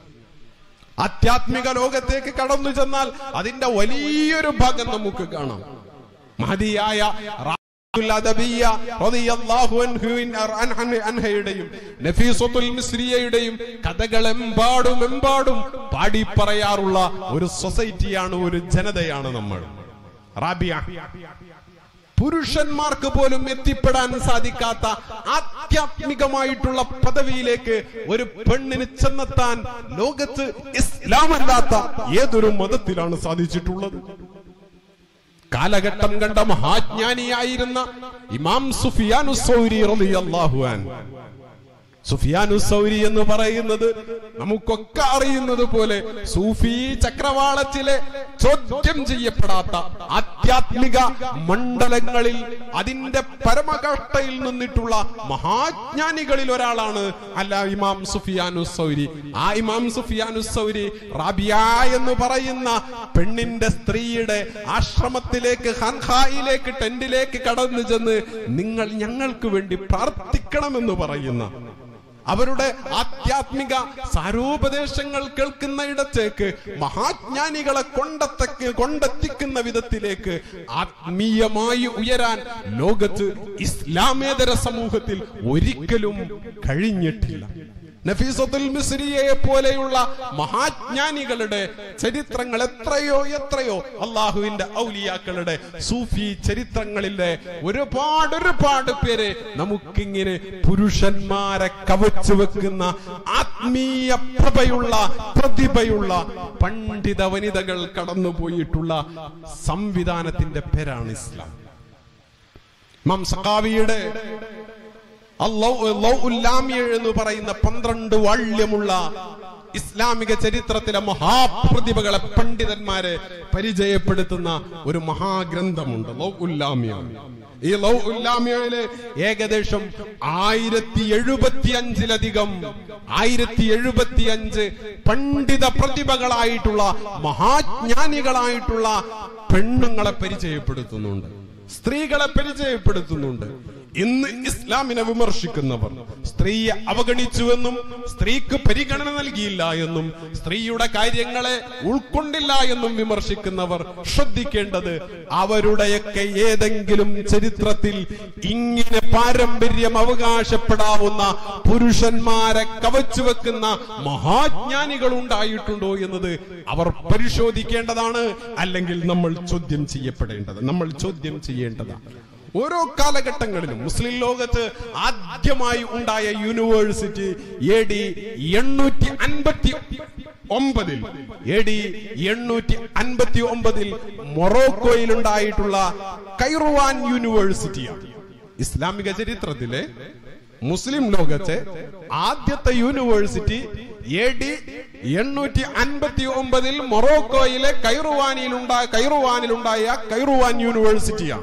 ആധ്യാത്മിക ലോകത്തേക്ക് കടന്നു ചെന്നാൽ അതിന്റെ വലിയൊരു ഭാഗം നമുക്ക് കാണാം മഹതിയായ റാത്തുൽ അദബിയ്യ റളിയല്ലാഹു അൻഹുവിൻ അൻഹ- അൻഹയുടെയും നഫീസത്തുൽ മിസ്രിയയുടെയും കഥകളെമ്പാടും എമ്പാടും പാടി പറയാറുള്ള ഒരു സൊസൈറ്റിയാണ് ഒരു ജനതയാണ് നമ്മൾ റാബിയ പുരുഷന്മാർക്ക് പോലും എത്തിപ്പെടാൻ സാധിക്കാത്ത ആധ്യാത്മികമായിട്ടുള്ള പദവിയിലേക്ക് ഒരു പെണ്ണിന് ചെന്നെത്താൻ ലോകത്ത് ഇസ്ലാമല്ലാത്ത ഏതൊരു മതത്തിലാണ് സാധിച്ചിട്ടുള്ളത് കാലഘട്ടം കണ്ട മഹാജ്ഞാനിയായിരുന്ന ഇമാം സുഫിയാനു സൗരി റളിയല്ലാഹു അൻഹു സുഫിയാനു സൗരി എന്ന് പറയുന്നത് നമുക്കൊക്കെ അറിയുന്നത് പോലെ സൂഫി ചക്രവാളത്തിലെ ചോദ്യം ചെയ്യപ്പെടാത്ത ആധ്യാത്മിക മണ്ഡലങ്ങളിൽ അതിന്റെ പരമകഷ്ടയിൽ നിന്നിട്ടുള്ള മഹാജ്ഞാനികളിൽ ഒരാളാണ് അല്ല ഇമാം സുഫിയാനു സൗരി ആ ഇമാം സുഫിയാനു സൗരി റാബിയ എന്ന് പറയുന്ന പെണ്ണിന്റെ സ്ത്രീയുടെ ആശ്രമത്തിലേക്ക് ഹൻഹായിലേക്ക് ടെന്റിലേക്ക് കടന്നു ചെന്ന് നിങ്ങൾ ഞങ്ങൾക്ക് വേണ്ടി പ്രാർത്ഥിക്കണമെന്ന് പറയുന്ന അവരുടെ ആധ്യാത്മിക സാരോപദേശങ്ങൾ കേൾക്കുന്ന ഇടത്തേക്ക് മഹാജ്ഞാനികളെ കൊണ്ടെത്തക്ക് കൊണ്ടെത്തിക്കുന്ന വിധത്തിലേക്ക് ആത്മീയമായി ഉയരാൻ ലോകത്ത് ഇസ്ലാമേതര സമൂഹത്തിൽ ഒരിക്കലും കഴിഞ്ഞിട്ടില്ല നഫീസത്തുൽ മിസ്രിയെ പോലെയുള്ള മഹാജ്ഞാനികളുടെ ചരിത്രങ്ങൾ എത്രയോ എത്രയോ അള്ളാഹുവിന്റെ ഔലിയാക്കളുടെ സൂഫി ചരിത്രങ്ങളിലെ ഒരുപാട് ഒരുപാട് പേര് നമുക്കിങ്ങനെ പുരുഷന്മാരെ കവച്ചു വെക്കുന്ന ആത്മീയ പ്രഭയുള്ള പ്രതിഭയുള്ള പണ്ഡിത വനിതകൾ കടന്നുപോയിട്ടുള്ള സംവിധാനത്തിന്റെ പേരാണ് ഇസ്ലാം ഇമാം സഖാവിയുടെ അള്ളൗ- ലൗഉൽ ലാമിയ എന്ന് പറയുന്ന പന്ത്രണ്ട് വാള്യമുള്ള ഇസ്ലാമിക ചരിത്രത്തിലെ മഹാപ്രതിഭകളെ പണ്ഡിതന്മാരെ പരിചയപ്പെടുത്തുന്ന ഒരു മഹാഗ്രന്ഥമുണ്ട് ലൗഉൽ ലാമിയ ഈ ലൗ ഉല്ലാമിയയില് ഏകദേശം ആയിരത്തി എഴുപത്തി അഞ്ചിലധികം ആയിരത്തി എഴുപത്തി അഞ്ച് പണ്ഡിത പ്രതിഭകളായിട്ടുള്ള മഹാജ്ഞാനികളായിട്ടുള്ള പെണ്ണുങ്ങളെ പരിചയപ്പെടുത്തുന്നുണ്ട് സ്ത്രീകളെ പരിചയപ്പെടുത്തുന്നുണ്ട് ഇന്ന് ഇസ്ലാമിനെ വിമർശിക്കുന്നവർ സ്ത്രീയെ അവഗണിച്ചുവെന്നും സ്ത്രീക്ക് പരിഗണന നൽകിയില്ല എന്നും സ്ത്രീയുടെ കാര്യങ്ങളെ ഉൾക്കൊണ്ടില്ല എന്നും വിമർശിക്കുന്നവർ ശ്രദ്ധിക്കേണ്ടത് അവരുടെയൊക്കെ ഏതെങ്കിലും ചരിത്രത്തിൽ ഇങ്ങനെ പാരമ്പര്യം അവകാശപ്പെടാവുന്ന പുരുഷന്മാരെ കവച്ചു വെക്കുന്ന മഹാജ്ഞാനികൾ ഉണ്ടായിട്ടുണ്ടോ എന്നത് അവർ പരിശോധിക്കേണ്ടതാണ് അല്ലെങ്കിൽ നമ്മൾ ചോദ്യം ചെയ്യപ്പെടേണ്ടത് നമ്മൾ ചോദ്യം ചെയ്യേണ്ടതാണ് ഓരോ കാലഘട്ടങ്ങളിലും മുസ്ലിം ലോകത്ത് ആദ്യമായി ഉണ്ടായ യൂണിവേഴ്സിറ്റി എ ഡി എണ്ണൂറ്റി അൻപത്തി ഒമ്പതിൽ എ ഡി എണ്ണൂറ്റി അൻപത്തി ഒമ്പതിൽ മൊറോക്കോയിൽ ഉണ്ടായിട്ടുള്ള കൈറുവാൻ യൂണിവേഴ്സിറ്റിയാണ് ഇസ്ലാമിക ചരിത്രത്തിലെ മുസ്ലിം ലോകത്തെ ആദ്യത്തെ യൂണിവേഴ്സിറ്റി എ ഡി എണ്ണൂറ്റി അൻപത്തി ഒമ്പതിൽ മൊറോക്കോയിലെ കൈറുവാനിലുണ്ടായ കൈറുവാനിലുണ്ടായ കൈറുവാൻ യൂണിവേഴ്സിറ്റിയാണ്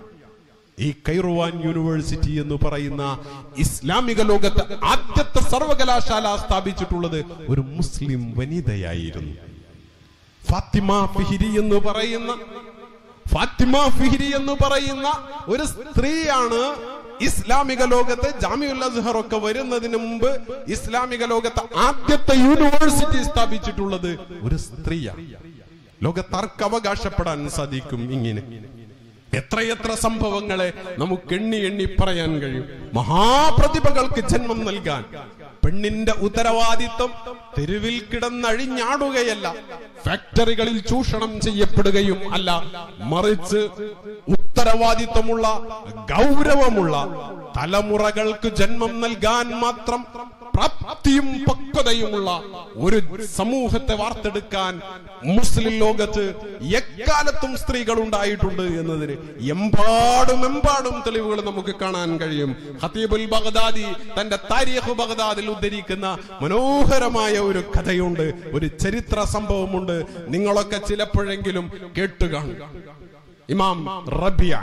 ഈ കൈറുവാൻ യൂണിവേഴ്സിറ്റി എന്ന് പറയുന്ന ഇസ്ലാമിക ലോകത്ത് ആദ്യത്തെ സർവകലാശാല സ്ഥാപിച്ചിട്ടുള്ളത് ഒരു മുസ്ലിം വനിതയായിരുന്നു ഫാത്തിമ ഫിഹിരി എന്ന് പറയുന്ന ഫാത്തിമ ഫിഹിരി എന്ന് പറയുന്ന ഒരു സ്ത്രീയാണ് ഇസ്ലാമിക ലോകത്ത് ജാമിഉൽ അസ്ഹർ ഒക്കെ വരുന്നതിന് മുമ്പ് ഇസ്ലാമിക ലോകത്ത് ആദ്യത്തെ യൂണിവേഴ്സിറ്റി സ്ഥാപിച്ചിട്ടുള്ളത് ഒരു സ്ത്രീയാണ് ലോകത്താർക്ക് അവകാശപ്പെടാൻ സാധിക്കും ഇങ്ങനെ എത്രയെത്ര സംഭവങ്ങളെ നമുക്ക് എണ്ണി എണ്ണി പറയാൻ കഴിയും മഹാപ്രതിഭകൾക്ക് ജന്മം നൽകാൻ പെണ്ണിന്റെ ഉത്തരവാദിത്വം തെരുവിൽ കിടന്നഴിഞ്ഞാടുകയല്ല ഫാക്ടറികളിൽ ചൂഷണം ചെയ്യപ്പെടുകയും അല്ല മറിച്ച് ഉത്തരവാദിത്വമുള്ള ഗൗരവമുള്ള തലമുറകൾക്ക് ജന്മം നൽകാൻ മാത്രം പ്രാപ്തിയും പക്വതയുമുള്ള ഒരു സമൂഹത്തെ വാർത്തെടുക്കാൻ മുസ്ലിം ലോകത്ത് എക്കാലത്തും സ്ത്രീകൾ ഉണ്ടായിട്ടുണ്ട് എന്നതിന് എമ്പാടും എമ്പാടും തെളിവുകൾ നമുക്ക് കാണാൻ കഴിയും ഹത്തീബുൽ ബഗ്ദാദി തന്റെ താരിഖ് ബഗ്ദാദിൽ ഉദ്ധരിക്കുന്ന മനോഹരമായ ഒരു കഥയുണ്ട് ഒരു ചരിത്ര സംഭവമുണ്ട് നിങ്ങളൊക്കെ ചിലപ്പോഴെങ്കിലും കേട്ടുകാണും ഇമാം റബിയ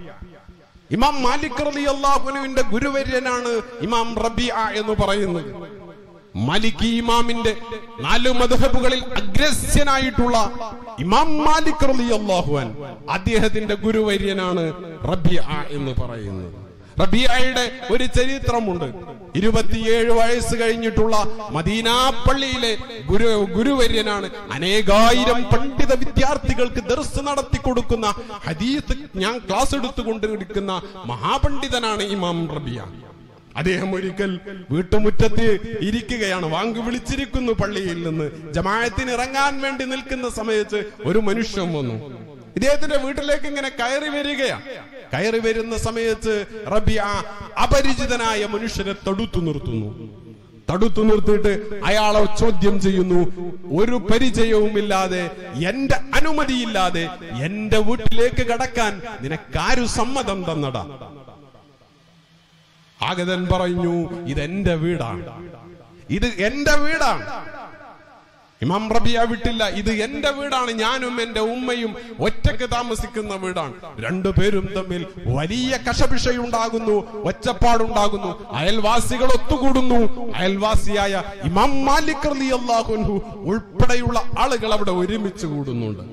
ഇമാം മാലിക് റലി അള്ളാഹുനുവിന്റെ ഗുരുവര്യനാണ് ഇമാം റബിയ എന്ന് പറയുന്നത് മാലിക് ഇമാമിന്റെ നാല് മധുഹബുകളിൽ അഗ്രസ്യനായിട്ടുള്ള ഇമാം മാലിക് റലി അള്ളാഹുൻ അദ്ദേഹത്തിന്റെ ഗുരുവര്യനാണ് റബിയ എന്ന് പറയുന്നത് റബിയയുടെ ഒരു ചരിത്രമുണ്ട് ഇരുപത്തിയേഴ് വയസ്സ് കഴിഞ്ഞിട്ടുള്ള മദീന പള്ളിയിലെ ഗുരു ഗുരുവര്യനാണ് അനേകായിരം പണ്ഡിത വിദ്യാർത്ഥികൾക്ക് ദർസ് നടത്തി കൊടുക്കുന്ന ഹദീസ് ഞാൻ ക്ലാസ് എടുത്തുകൊണ്ടിരിക്കുന്ന മഹാപണ്ഡിതനാണ് ഇമാം റബിയ അദ്ദേഹം ഒരിക്കൽ വീട്ടുമുറ്റത്ത് ഇരിക്കുകയാണ് വാങ്ക് വിളിച്ചിരിക്കുന്നു പള്ളിയിൽ നിന്ന് ജമായത്തിന് ഇറങ്ങാൻ വേണ്ടി നിൽക്കുന്ന സമയത്ത് ഒരു മനുഷ്യൻ വന്നു ഇദ്ദേഹത്തിന്റെ വീട്ടിലേക്ക് ഇങ്ങനെ കയറി വരികയാണ് കയറി വരുന്ന സമയത്ത് റബിയ അപരിചിതനായ മനുഷ്യനെ തടുത്തു നിർത്തുന്നു തടുത്തു നിർത്തിയിട്ട് അയാളെ ചോദ്യം ചെയ്യുന്നു ഒരു പരിചയവുമില്ലാതെ എന്റെ അനുമതിയില്ലാതെ എന്റെ വീട്ടിലേക്ക് കടക്കാൻ നിനക്കാരു സമ്മതം തന്നടാ ആഗതൻ പറഞ്ഞു ഇത് എന്റെ വീടാണ് ഇത് എന്റെ വീടാണ് ഇമാം റബിയ വിട്ടില്ല ഇത് എന്റെ വീടാണ് ഞാനും എന്റെ ഉമ്മയും ഒറ്റക്ക് താമസിക്കുന്ന വീടാണ് രണ്ടുപേരും തമ്മിൽ വലിയ കശപിഷയുണ്ടാകുന്നു ഒച്ചപ്പാടുണ്ടാകുന്നു അയൽവാസികൾ ഒത്തുകൂടുന്നു അയൽവാസിയായ ഇമാം മാലിക് റലി അള്ളാഹുൻഹു ഉൾപ്പെടെയുള്ള ആളുകൾ അവിടെ ഒരുമിച്ച് കൂടുന്നുണ്ട്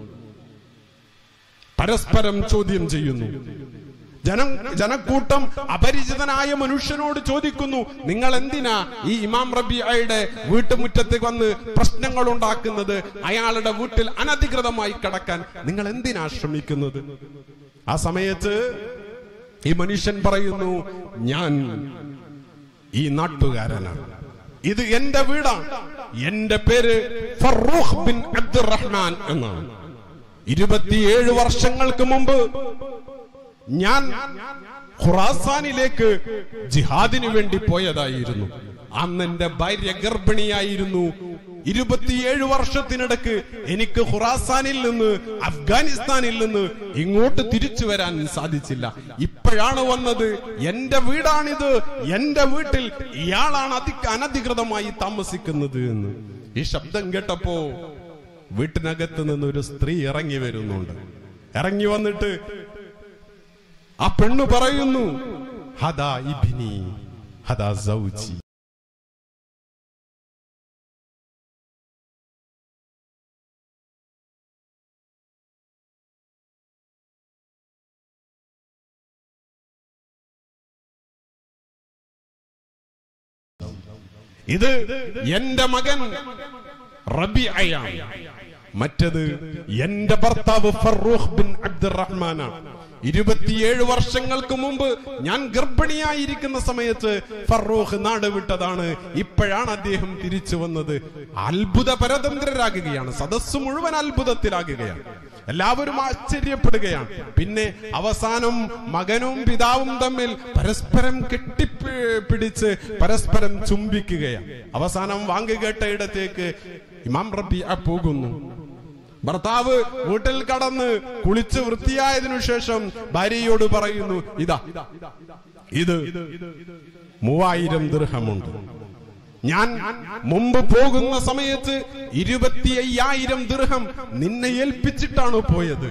പരസ്പരം ചോദ്യം ചെയ്യുന്നു ജനം ജനക്കൂട്ടം അപരിചിതനായ മനുഷ്യനോട് ചോദിക്കുന്നു നിങ്ങൾ എന്തിനാ ഈ ഇമാം റബിയുടെ വീട്ടുമുറ്റത്ത് വന്ന് പ്രശ്നങ്ങൾ ഉണ്ടാക്കുന്നത് അയാളുടെ വീട്ടിൽ അനധികൃതമായി കടക്കാൻ നിങ്ങൾ എന്തിനാ ശ്രമിക്കുന്നത് ആ സമയത്ത് ഈ മനുഷ്യൻ പറയുന്നു ഞാൻ ഈ നാട്ടുകാരനാണ് ഇത് എന്റെ വീടാണ് എന്റെ പേര് ഫറൂഖ് ബിൻ അബ്ദുറഹ്മാൻ എന്നാണ് ഇരുപത്തിയേഴ് വർഷങ്ങൾക്ക് മുമ്പ് ഞാൻ ഖുറാസാനിലേക്ക് ജിഹാദിന് വേണ്ടി പോയതായിരുന്നു അന്ന് എന്റെ ഭാര്യ ഗർഭിണിയായിരുന്നു ഇരുപത്തിയേഴ് വർഷത്തിനിടക്ക് എനിക്ക് ഖുറാസാനിൽ നിന്ന് അഫ്ഗാനിസ്ഥാനിൽ നിന്ന് ഇങ്ങോട്ട് തിരിച്ചു വരാൻ സാധിച്ചില്ല ഇപ്പോഴാണ് വന്നത് എന്റെ വീടാണിത് എന്റെ വീട്ടിൽ ഇയാളാണ് അതി അനധികൃതമായി താമസിക്കുന്നത് എന്ന് ഈ ശബ്ദം കേട്ടപ്പോ വീട്ടിനകത്ത് നിന്ന് ഒരു സ്ത്രീ ഇറങ്ങി വരുന്നുണ്ട് ഇറങ്ങി വന്നിട്ട് ആ പെണ്ണു പറയുന്നു ഹദാ ഇബിനി ഹദാ സൗജി ഇത് എന്റെ മകൻ റബിഅയാണ് മറ്റത് എന്റെ ഭർത്താവ് ഫറൂഖ് ബിൻ അബ്ദുറഹ്മാനാണ് ഇരുപത്തിയേഴ് വർഷങ്ങൾക്ക് മുമ്പ് ഞാൻ ഗർഭിണിയായിരിക്കുന്ന സമയത്ത് ഫറൂഖ് നാട് വിട്ടതാണ് ഇപ്പോഴാണ് അദ്ദേഹം തിരിച്ചു വന്നത് അത്ഭുത പരതന്ത്രരാകുകയാണ് സദസ് മുഴുവൻ അത്ഭുതത്തിലാകുകയാണ് എല്ലാവരും ആശ്ചര്യപ്പെടുകയാണ് പിന്നെ അവസാനം മകനും പിതാവും തമ്മിൽ പരസ്പരം കെട്ടിപ്പിടിച്ച് പരസ്പരം ചുംബിക്കുകയാണ് അവസാനം വാങ്ങ് കേട്ട ഇടത്തേക്ക് ഇമാം റബി പോകുന്നു ഭർത്താവ് വീട്ടിൽ കടന്ന് കുളിച്ച് വൃത്തിയായതിനു ശേഷം ഭാര്യയോട് പറയുന്നു ഇതാ ഇത് മൂവായിരം ദൃഹമുണ്ട് ഞാൻ മുമ്പ് പോകുന്ന സമയത്ത് ഇരുപത്തി അയ്യായിരം ദൃഹം നിന്നെ ഏൽപ്പിച്ചിട്ടാണ് പോയത്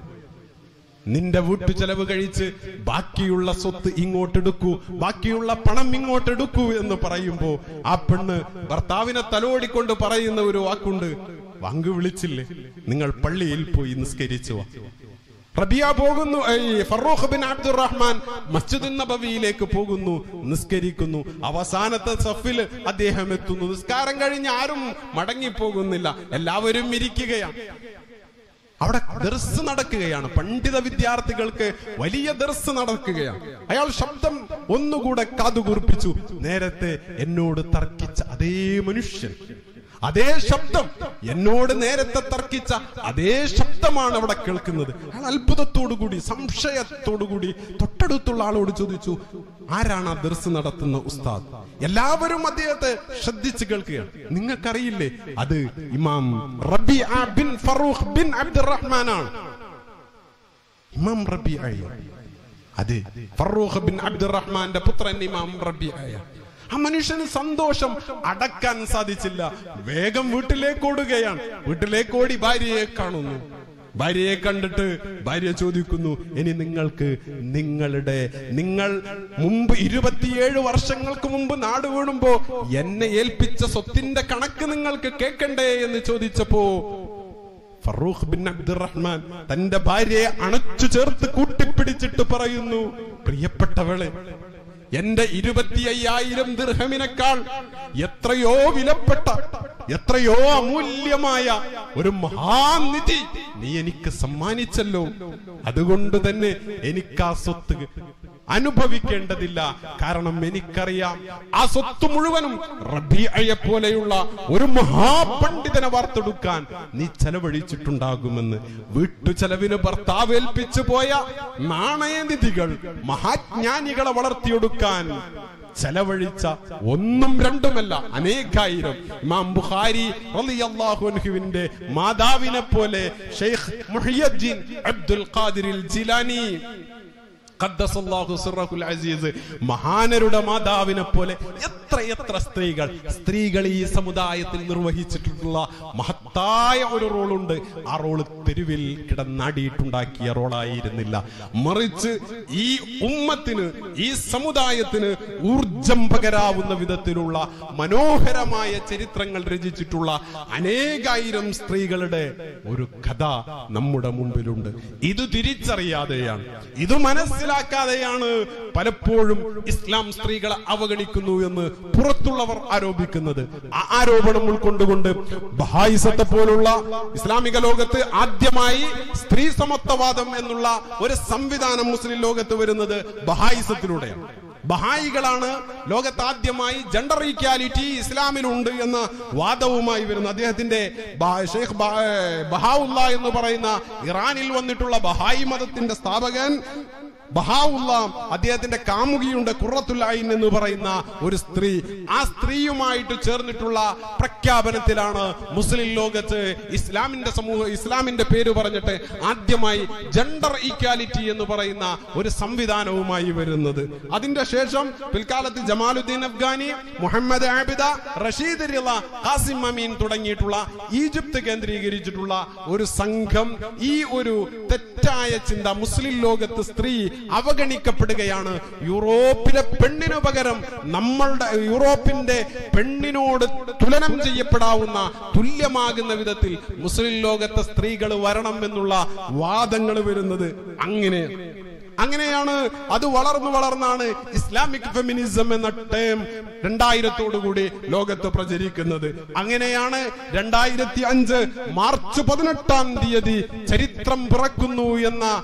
നിന്റെ വീട്ടു ചെലവ് കഴിച്ച് ബാക്കിയുള്ള സ്വത്ത് ഇങ്ങോട്ടെടുക്കൂ ബാക്കിയുള്ള പണം ഇങ്ങോട്ടെടുക്കൂ എന്ന് പറയുമ്പോ ആ പെണ്ണ് ഭർത്താവിനെ തലോടിക്കൊണ്ട് പറയുന്ന ഒരു വാക്കുണ്ട് വങ്ക് വിളിച്ചില്ലേ നിങ്ങൾ പള്ളിയിൽ പോയി നിസ്കരിച്ചു വാ റബിയ പോകുന്നു ഏയ്, ഫറൂഖ് ബിൻ അബ്ദുറഹ്മാൻ മസ്ജിദ് നബവിയിലേക്ക് പോകുന്നു നിസ്കരിക്കുന്നു അവസാനത്തെ സഫിൽ അദ്ദേഹം എത്തുന്നു നിസ്കാരം കഴിഞ്ഞ് ആരും മടങ്ങിപ്പോകുന്നില്ല എല്ലാവരും ഇരിക്കുകയാണ് അവിടെ ദർസ് നടക്കുകയാണ് പണ്ഡിത വിദ്യാർത്ഥികൾക്ക് വലിയ ദർസ് നടക്കുകയാണ് അയാൾ ശബ്ദം ഒന്നുകൂടെ കാതുകൂർപ്പിച്ചു നേരത്തെ എന്നോട് തർക്കിച്ച അതേ മനുഷ്യൻ അതേ ശബ്ദം എന്നോട് നേരത്തെ തർക്കിച്ച അതേ ശബ്ദമാണ് അവിടെ കേൾക്കുന്നത് അയാൾ അത്ഭുതത്തോടുകൂടി സംശയത്തോടുകൂടി തൊട്ടടുത്തുള്ള ആളോട് ചോദിച്ചു ആരാണ് ആ ദർസ് നടത്തുന്ന ഉസ്താദ് എല്ലാവരും അദ്ദേഹത്തെ ശ്രദ്ധിച്ച് കേൾക്കുകയാണ് നിങ്ങൾക്കറിയില്ലേ അത് ഇമാം റബി ബിൻ ഫറൂഖ് ബിൻ അബ്ദുറഹ്മാനാണ് ഇമാം റബി അതെ ഫറൂഖ് ബിൻ അബ്ദുറഹ്മാന്റെ പുത്രൻ ഇമാം റബി ആ മനുഷ്യന് സന്തോഷം അടക്കാൻ സാധിച്ചില്ല വേഗം വീട്ടിലേക്ക് ഓടുകയാണ് വീട്ടിലേക്ക് ഓടി ഭാര്യയെ കാണുന്നു ഭാര്യയെ കണ്ടിട്ട് ഭാര്യ ചോദിക്കുന്നു ഇനി നിങ്ങൾക്ക് നിങ്ങളുടെ നിങ്ങൾ മുമ്പ് ഇരുപത്തിയേഴ് വർഷങ്ങൾക്ക് മുമ്പ് നാട് വീണുമ്പോ എന്നെ ഏൽപ്പിച്ച സ്വത്തിന്റെ കണക്ക് നിങ്ങൾക്ക് കേൾക്കണ്ടേ എന്ന് ചോദിച്ചപ്പോ ഫറൂഖ് ബിൻ അബ്ദുറഹ്മാൻ തന്റെ ഭാര്യയെ അണച്ചു ചേർത്ത് കൂട്ടിപ്പിടിച്ചിട്ട് പറയുന്നു പ്രിയപ്പെട്ടവളെ എന്റെ ഇരുപത്തി അയ്യായിരം ദീർഘമിനേക്കാൾ എത്രയോ വിലപ്പെട്ട എത്രയോ അമൂല്യമായ ഒരു മഹാനിധി നീ എനിക്ക് സമ്മാനിച്ചല്ലോ അതുകൊണ്ട് തന്നെ എനിക്ക് ആ സ്വത്ത് അനുഭവിക്കേണ്ടതില്ല കാരണം എനിക്കറിയാം ആ സ്വത്ത് മുഴുവനും റബിയയെ പോലെയുള്ള ഒരു മഹാപണ്ഡിതനെ വാർത്തെടുക്കാൻ നീ ചെലവഴിച്ചിട്ടുണ്ടാകുമെന്ന് വീട്ടു ചെലവിന് ഭർത്താവ് ഏൽപ്പിച്ചു പോയ നാണയനിധികൾ മഹാജ്ഞാനികളെ വളർത്തിയെടുക്കാൻ ചെലവഴിച്ച ഒന്നും രണ്ടുമല്ല അനേകായിരം ഇമാം ബുഖാരി റളിയല്ലാഹു അൻഹുവിന്റെ മാതാവിനെ പോലെ ഷെയ്ഖ് മുഹിയുദ്ദീൻ അബ്ദുൽ ഖാദിർ ജിലാനി ഖദ്ദസല്ലാഹു സിറഹുൽ അസീസ് മഹാനരുടെ മാതാവിനെ പോലെ എത്ര എത്ര സ്ത്രീകൾ സ്ത്രീകൾ ഈ സമുദായത്തിൽ നിർവഹിച്ചിട്ടുള്ള മഹത്തായ ഒരു റോളുണ്ട് ആ റോള് തെരുവിൽ കിടന്നാടിയിട്ടുണ്ടാക്കിയ റോളായിരുന്നില്ല മറിച്ച് ഈ ഉമ്മത്തിന് ഈ സമുദായത്തിന് ഊർജം പകരാവുന്ന വിധത്തിലുള്ള മനോഹരമായ ചരിത്രങ്ങൾ രചിച്ചിട്ടുള്ള അനേകായിരം സ്ത്രീകളുടെ ഒരു കഥ നമ്മുടെ മുമ്പിലുണ്ട് ഇത് തിരിച്ചറിയാതെയാണ് ഇത് മനസ്സിലാക്കാതെയാണ് പലപ്പോഴും ഇസ്ലാം സ്ത്രീകളെ അവഗണിക്കുന്നു എന്ന് പുറത്തുള്ളവർ ആരോപിക്കുന്നത് ആ ആരോപണം ഉൾക്കൊണ്ടുകൊണ്ട് ബഹായിസത്തെ പോലുള്ള ഇസ്ലാമിക ലോകത്ത് ആദ്യമായി സ്ത്രീ സമത്വവാദം എന്നുള്ള ഒരു സംവിധാനം മുസ്ലിം ലോകത്ത് വരുന്നത് ബഹായിസത്തിലൂടെയാണ് ബഹായികളാണ് ലോകത്ത് ആദ്യമായി ജെൻഡർ ഈക്വാലിറ്റി ഇസ്ലാമിലുണ്ട് എന്ന വാദവുമായി വരുന്ന അദ്ദേഹത്തിന്റെ ബ- ഷെയ്ഖ് ബ- ബഹാവുല്ല എന്ന് പറയുന്ന ഇറാനിൽ വന്നിട്ടുള്ള ബഹായി മതത്തിന്റെ സ്ഥാപകൻ ബഹാവുള്ള അദ്ദേഹത്തിന്റെ കാമുകിയുണ്ട് ഖുറത്തുല്ലായിൻ എന്ന് പറയുന്ന ഒരു സ്ത്രീ ആ സ്ത്രീയുമായിട്ട് ചേർന്നിട്ടുള്ള പ്രഖ്യാപനത്തിലാണ് മുസ്ലിം ലോകത്ത് ഇസ്ലാമിന്റെ സമൂഹം ഇസ്ലാമിന്റെ പേര് പറഞ്ഞിട്ട് ആദ്യമായി ജെൻഡർ ഈക്വാലിറ്റി എന്ന് പറയുന്ന ഒരു സംവിധാനവുമായി വരുന്നത് അതിന്റെ ശേഷം പിൽക്കാലത്ത് ജമാലുദ്ദീൻ അഫ്ഗാനി മുഹമ്മദ് ആബിദ റഷീദ് റിള ഖാസിം അമീൻ തുടങ്ങിയിട്ടുള്ള ഈജിപ്ത് കേന്ദ്രീകരിച്ചിട്ടുള്ള ഒരു സംഘം ഈ ഒരു തെറ്റായ ചിന്ത മുസ്ലിം ലോകത്ത് സ്ത്രീ അവഗണിക്കപ്പെടുകയാണ് യൂറോപ്പിലെ പെണ്ണിനു പകരം നമ്മളുടെ യൂറോപ്പിന്റെ പെണ്ണിനോട് തുലനം ചെയ്യപ്പെടാവുന്ന തുല്യമാകുന്ന വിധത്തിൽ മുസ്ലിം ലോകത്തെ സ്ത്രീകൾ വരണം എന്നുള്ള വാദങ്ങൾ വരുന്നത് അങ്ങനെ അങ്ങനെയാണ് അത് വളർന്നു വളർന്നാണ് ഇസ്ലാമിക് ഫെമിനിസം എന്ന ടേം രണ്ടായിരത്തോടുകൂടി ലോകത്ത് പ്രചരിക്കുന്നത് അങ്ങനെയാണ് രണ്ടായിരത്തി അഞ്ച് മാർച്ച് പതിനെട്ടാം തീയതി ചരിത്രം പിറക്കുന്നു എന്ന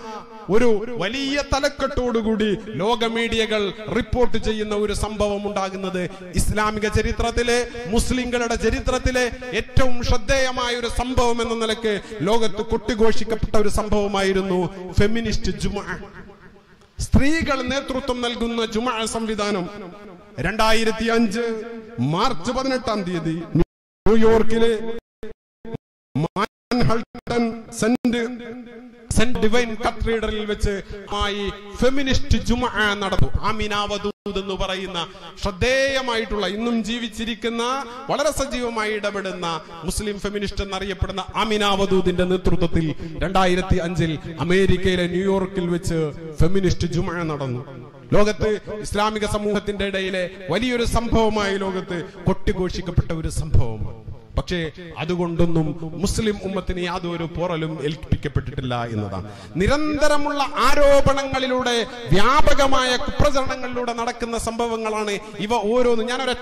ഒരു വലിയ തലക്കെട്ടോടുകൂടി ലോക മീഡിയകൾ റിപ്പോർട്ട് ചെയ്യുന്ന ഒരു സംഭവം ഉണ്ടാകുന്നത് ഇസ്ലാമിക ചരിത്രത്തിലെ മുസ്ലിങ്ങളുടെ ചരിത്രത്തിലെ ഏറ്റവും ശ്രദ്ധേയമായ ഒരു സംഭവം എന്ന നിലക്ക് ലോകത്ത് കൊട്ടിഘോഷിക്കപ്പെട്ട ഒരു സംഭവമായിരുന്നു ഫെമിനിസ്റ്റ് ജുമ സ്ത്രീകൾ നേതൃത്വം നൽകുന്ന ജുമ സംവിധാനം രണ്ടായിരത്തി അഞ്ച് മാർച്ച് പതിനെട്ടാം തീയതി ന്യൂയോർക്കിലെ മാൻഹട്ടൻ സെന്റ് സെന്റ് ഡിവൈൻ കത്തീഡ്രലിൽ വെച്ച് ആയി ഫെമിനിസ്റ്റ് ജുമ നടന്നു ആമിനാവദൂദ് എന്ന് പറയുന്ന ശ്രദ്ധേയമായിട്ടുള്ള ഇന്നും ജീവിച്ചിരിക്കുന്ന വളരെ സജീവമായി ഇടപെടുന്ന മുസ്ലിം ഫെമിനിസ്റ്റ് എന്നറിയപ്പെടുന്ന ആമിനാവദൂദിന്റെ നേതൃത്വത്തിൽ രണ്ടായിരത്തി അഞ്ചിൽ അമേരിക്കയിലെ ന്യൂയോർക്കിൽ വെച്ച് ഫെമിനിസ്റ്റ് ജുമ നടന്നു ലോകത്ത് ഇസ്ലാമിക സമൂഹത്തിന്റെ ഇടയിലെ വലിയൊരു സംഭവമായി ലോകത്ത് കൊട്ടിഘോഷിക്കപ്പെട്ട ഒരു സംഭവമാണ് പക്ഷേ അതുകൊണ്ടൊന്നും മുസ്ലിം ഉമ്മത്തിന് യാതൊരു പോറലും ഏൽപ്പിക്കപ്പെട്ടിട്ടില്ല എന്നതാണ് നിരന്തരമുള്ള ആരോപണങ്ങളിലൂടെ വ്യാപകമായ കുപ്രചരണങ്ങളിലൂടെ നടക്കുന്ന സംഭവങ്ങളാണ് ഇവ ഓരോന്നും ഞാനൊരു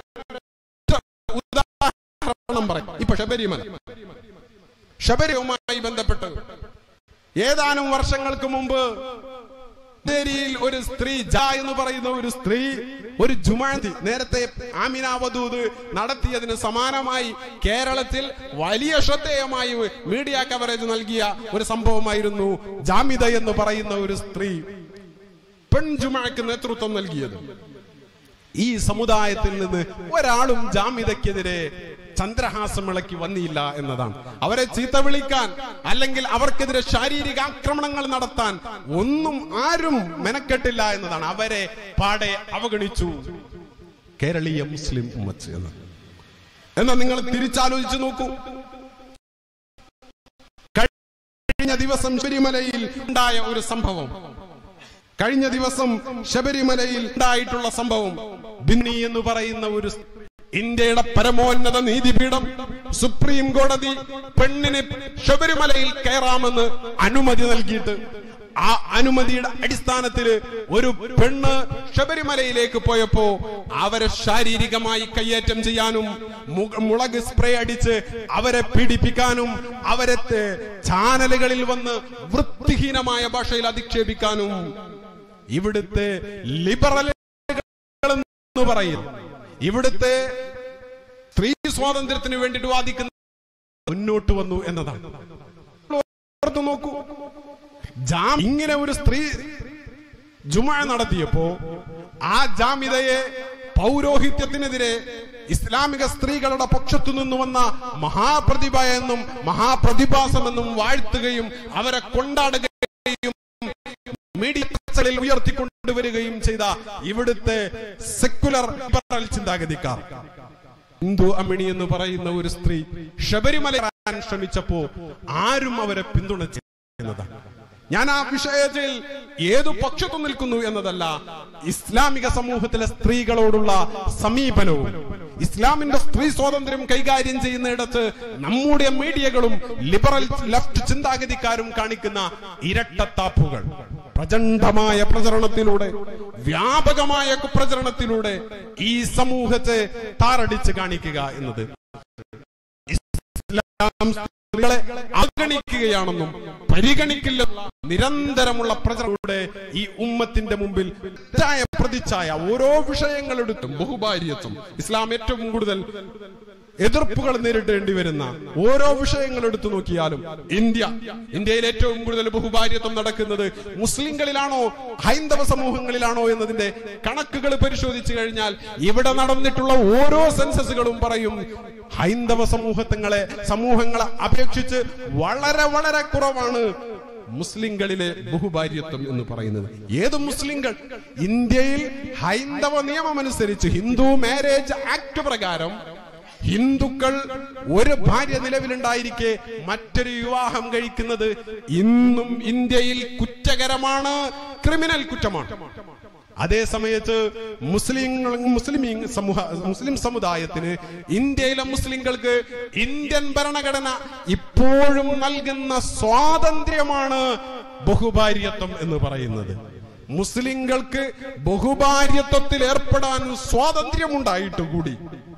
ഉദാഹരണം പറയും ഇപ്പൊ ശബരിമല ശബരിയുമായി ബന്ധപ്പെട്ട് ഏതാനും വർഷങ്ങൾക്ക് മുമ്പ് ിൽ ഒരു സ്ത്രീ ജ എന്ന് പറയുന്ന ഒരു സ്ത്രീ ഒരു ജുമാന്തി നേരത്തെ ആമിനാവധൂത് നടത്തിയതിന് സമാനമായി കേരളത്തിൽ വലിയ ശ്രദ്ധേയമായി മീഡിയ കവറേജ് നൽകിയ ഒരു സംഭവമായിരുന്നു ജാമിത എന്ന് പറയുന്ന ഒരു സ്ത്രീ പെൺജുമയ്ക്ക് നേതൃത്വം നൽകിയത് ഈ സമുദായത്തിൽ നിന്ന് ഒരാളും ജാമിതയ്ക്കെതിരെ ചന്ദ്രഹാസം ഇളക്കി വന്നില്ല എന്നതാണ് അവരെ ചീത്ത വിളിക്കാൻ അല്ലെങ്കിൽ അവർക്കെതിരെ ശാരീരിക ആക്രമണങ്ങൾ നടത്താൻ ഒന്നും ആരും മെനക്കെട്ടില്ല എന്നതാണ് അവരെ പാടെ അവഗണിച്ചു കേരളീയ മുസ്ലിം ഉമ്മച്ച് എന്ന് എന്നാൽ നിങ്ങൾ തിരിച്ചാലോചിച്ച് നോക്കൂ കഴിഞ്ഞ ദിവസം ശബരിമലയിൽ ഉണ്ടായ ഒരു സംഭവം കഴിഞ്ഞ ദിവസം ശബരിമലയിൽ ഉണ്ടായിട്ടുള്ള സംഭവം ബിന്നി എന്ന് പറയുന്ന ഒരു ഇന്ത്യയുടെ പരമോന്നത നീതിപീഠം സുപ്രീം കോടതി പെണ്ണിന് ശബരിമലയിൽ കയറാമെന്ന് അനുമതി നൽകിയിട്ട് ആ അനുമതിയുടെ അടിസ്ഥാനത്തിൽ ഒരു പെണ്ണ് ശബരിമലയിലേക്ക് പോയപ്പോ അവരെ ശാരീരികമായി കയ്യേറ്റം ചെയ്യാനും മു- മുളക് സ്പ്രേ അടിച്ച് അവരെ പീഡിപ്പിക്കാനും അവരെ തെ- ചാനലുകളിൽ വന്ന് വൃത്തിഹീനമായ ഭാഷയിൽ അധിക്ഷേപിക്കാനും ഇവിടുത്തെ ലിബറലുകൾ എന്ന് പറയും ഇവിടുത്തെ സ്ത്രീ സ്വാതന്ത്ര്യത്തിന് വേണ്ടിയിട്ട് വാദിക്കുന്ന മുന്നോട്ട് വന്നു എന്നതാണ് ഓർത്ത് നോക്കൂ ജാം ഇങ്ങനെ ഒരു സ്ത്രീ ജുമ നടത്തിയപ്പോ ആ ജാമിതയെ പൗരോഹിത്യത്തിനെതിരെ ഇസ്ലാമിക സ്ത്രീകളുടെ പക്ഷത്തു നിന്ന് വന്ന മഹാപ്രതിഭ എന്നും മഹാപ്രതിഭാസമെന്നും വാഴ്ത്തുകയും അവരെ കൊണ്ടാടുകയും മീഡിയ ചർച്ചകളിൽ ഉയർത്തിക്കൊണ്ടുവരികയും ചെയ്ത ഇവിടുത്തെ സെക്കുലർ ലിബറൽ ചിന്താഗതിക്കാർ ഹിന്ദു അമിണി എന്ന് പറയുന്ന ഒരു സ്ത്രീ ശബരിമല കയറാൻ ശ്രമിച്ചപ്പോ ആരും അവരെ പിന്തുണച്ചു എന്നതാണ് ഞാൻ ആ വിഷയത്തിൽ ഏതു പക്ഷത്തു നിൽക്കുന്നു എന്നതല്ല ഇസ്ലാമിക സമൂഹത്തിലെ സ്ത്രീകളോടുള്ള സമീപനവും ഇസ്ലാമിന്റെ സ്ത്രീ സ്വാതന്ത്ര്യം കൈകാര്യം ചെയ്യുന്നിടത്ത് നമ്മുടെ മീഡിയകളും ലിബറൽ ലെഫ്റ്റ് ചിന്താഗതിക്കാരും കാണിക്കുന്ന ഇരട്ടത്താപ്പുകൾ പ്രചണ്ഡമായ പ്രചരണത്തിലൂടെ വ്യാപകമായ കുപ്രചരണത്തിലൂടെ ഈ സമൂഹത്തെ താറടിച്ച് കാണിക്കുക എന്നത് ഇസ്ലാം സ്ത്രീകളെ അവഗണിക്കുകയാണെന്നും പരിഗണിക്കില്ല നിരന്തരമുള്ള പ്രചരണങ്ങളുടെ ഈ ഉമ്മത്തിന്റെ മുമ്പിൽ തെറ്റായ പ്രതിച്ഛായ ഓരോ വിഷയങ്ങളെടുത്തും ബഹുഭാര്യത്വം ഇസ്ലാം ഏറ്റവും കൂടുതൽ എതിർപ്പുകൾ നേരിടേണ്ടി വരുന്ന ഓരോ വിഷയങ്ങൾ എടുത്തു നോക്കിയാലും ഇന്ത്യ ഇന്ത്യയിൽ ഏറ്റവും കൂടുതൽ ബഹുഭാര്യത്വം നടക്കുന്നത് മുസ്ലിങ്ങളിലാണോ ഹൈന്ദവ സമൂഹങ്ങളിലാണോ എന്നതിന്റെ കണക്കുകൾ പരിശോധിച്ചു കഴിഞ്ഞാൽ ഇവിടെ നടന്നിട്ടുള്ള ഓരോ സെൻസസുകളും പറയും ഹൈന്ദവ സമൂഹത്തിങ്ങളെ സമൂഹങ്ങളെ അപേക്ഷിച്ച് വളരെ വളരെ കുറവാണ് മുസ്ലിങ്ങളിലെ ബഹുഭാര്യത്വം എന്ന് പറയുന്നത് ഏത് മുസ്ലിങ്ങൾ ഇന്ത്യയിൽ ഹൈന്ദവ നിയമമനുസരിച്ച് ഹിന്ദു മാരേജ് ആക്ട് പ്രകാരം ഹിന്ദുക്കൾ ഒരു ഭാര്യ നിലവിലുണ്ടായിരിക്കെ മറ്റൊരു വിവാഹം കഴിക്കുന്നത് ഇന്നും ഇന്ത്യയിൽ കുറ്റകരമാണ് ക്രിമിനൽ കുറ്റമാണ് അതേ സമയത്ത് മുസ്ലിം മുസ്ലിം സമൂഹ മുസ്ലിം സമുദായത്തിന് ഇന്ത്യയിലെ മുസ്ലിങ്ങൾക്ക് ഇന്ത്യൻ ഭരണഘടന ഇപ്പോഴും നൽകുന്ന സ്വാതന്ത്ര്യമാണ് ബഹുഭാര്യത്വം എന്ന് പറയുന്നത് മുസ്ലിങ്ങൾക്ക് ബഹുഭാര്യത്വത്തിൽ ഏർപ്പെടാൻ സ്വാതന്ത്ര്യമുണ്ടായിട്ട് കൂടി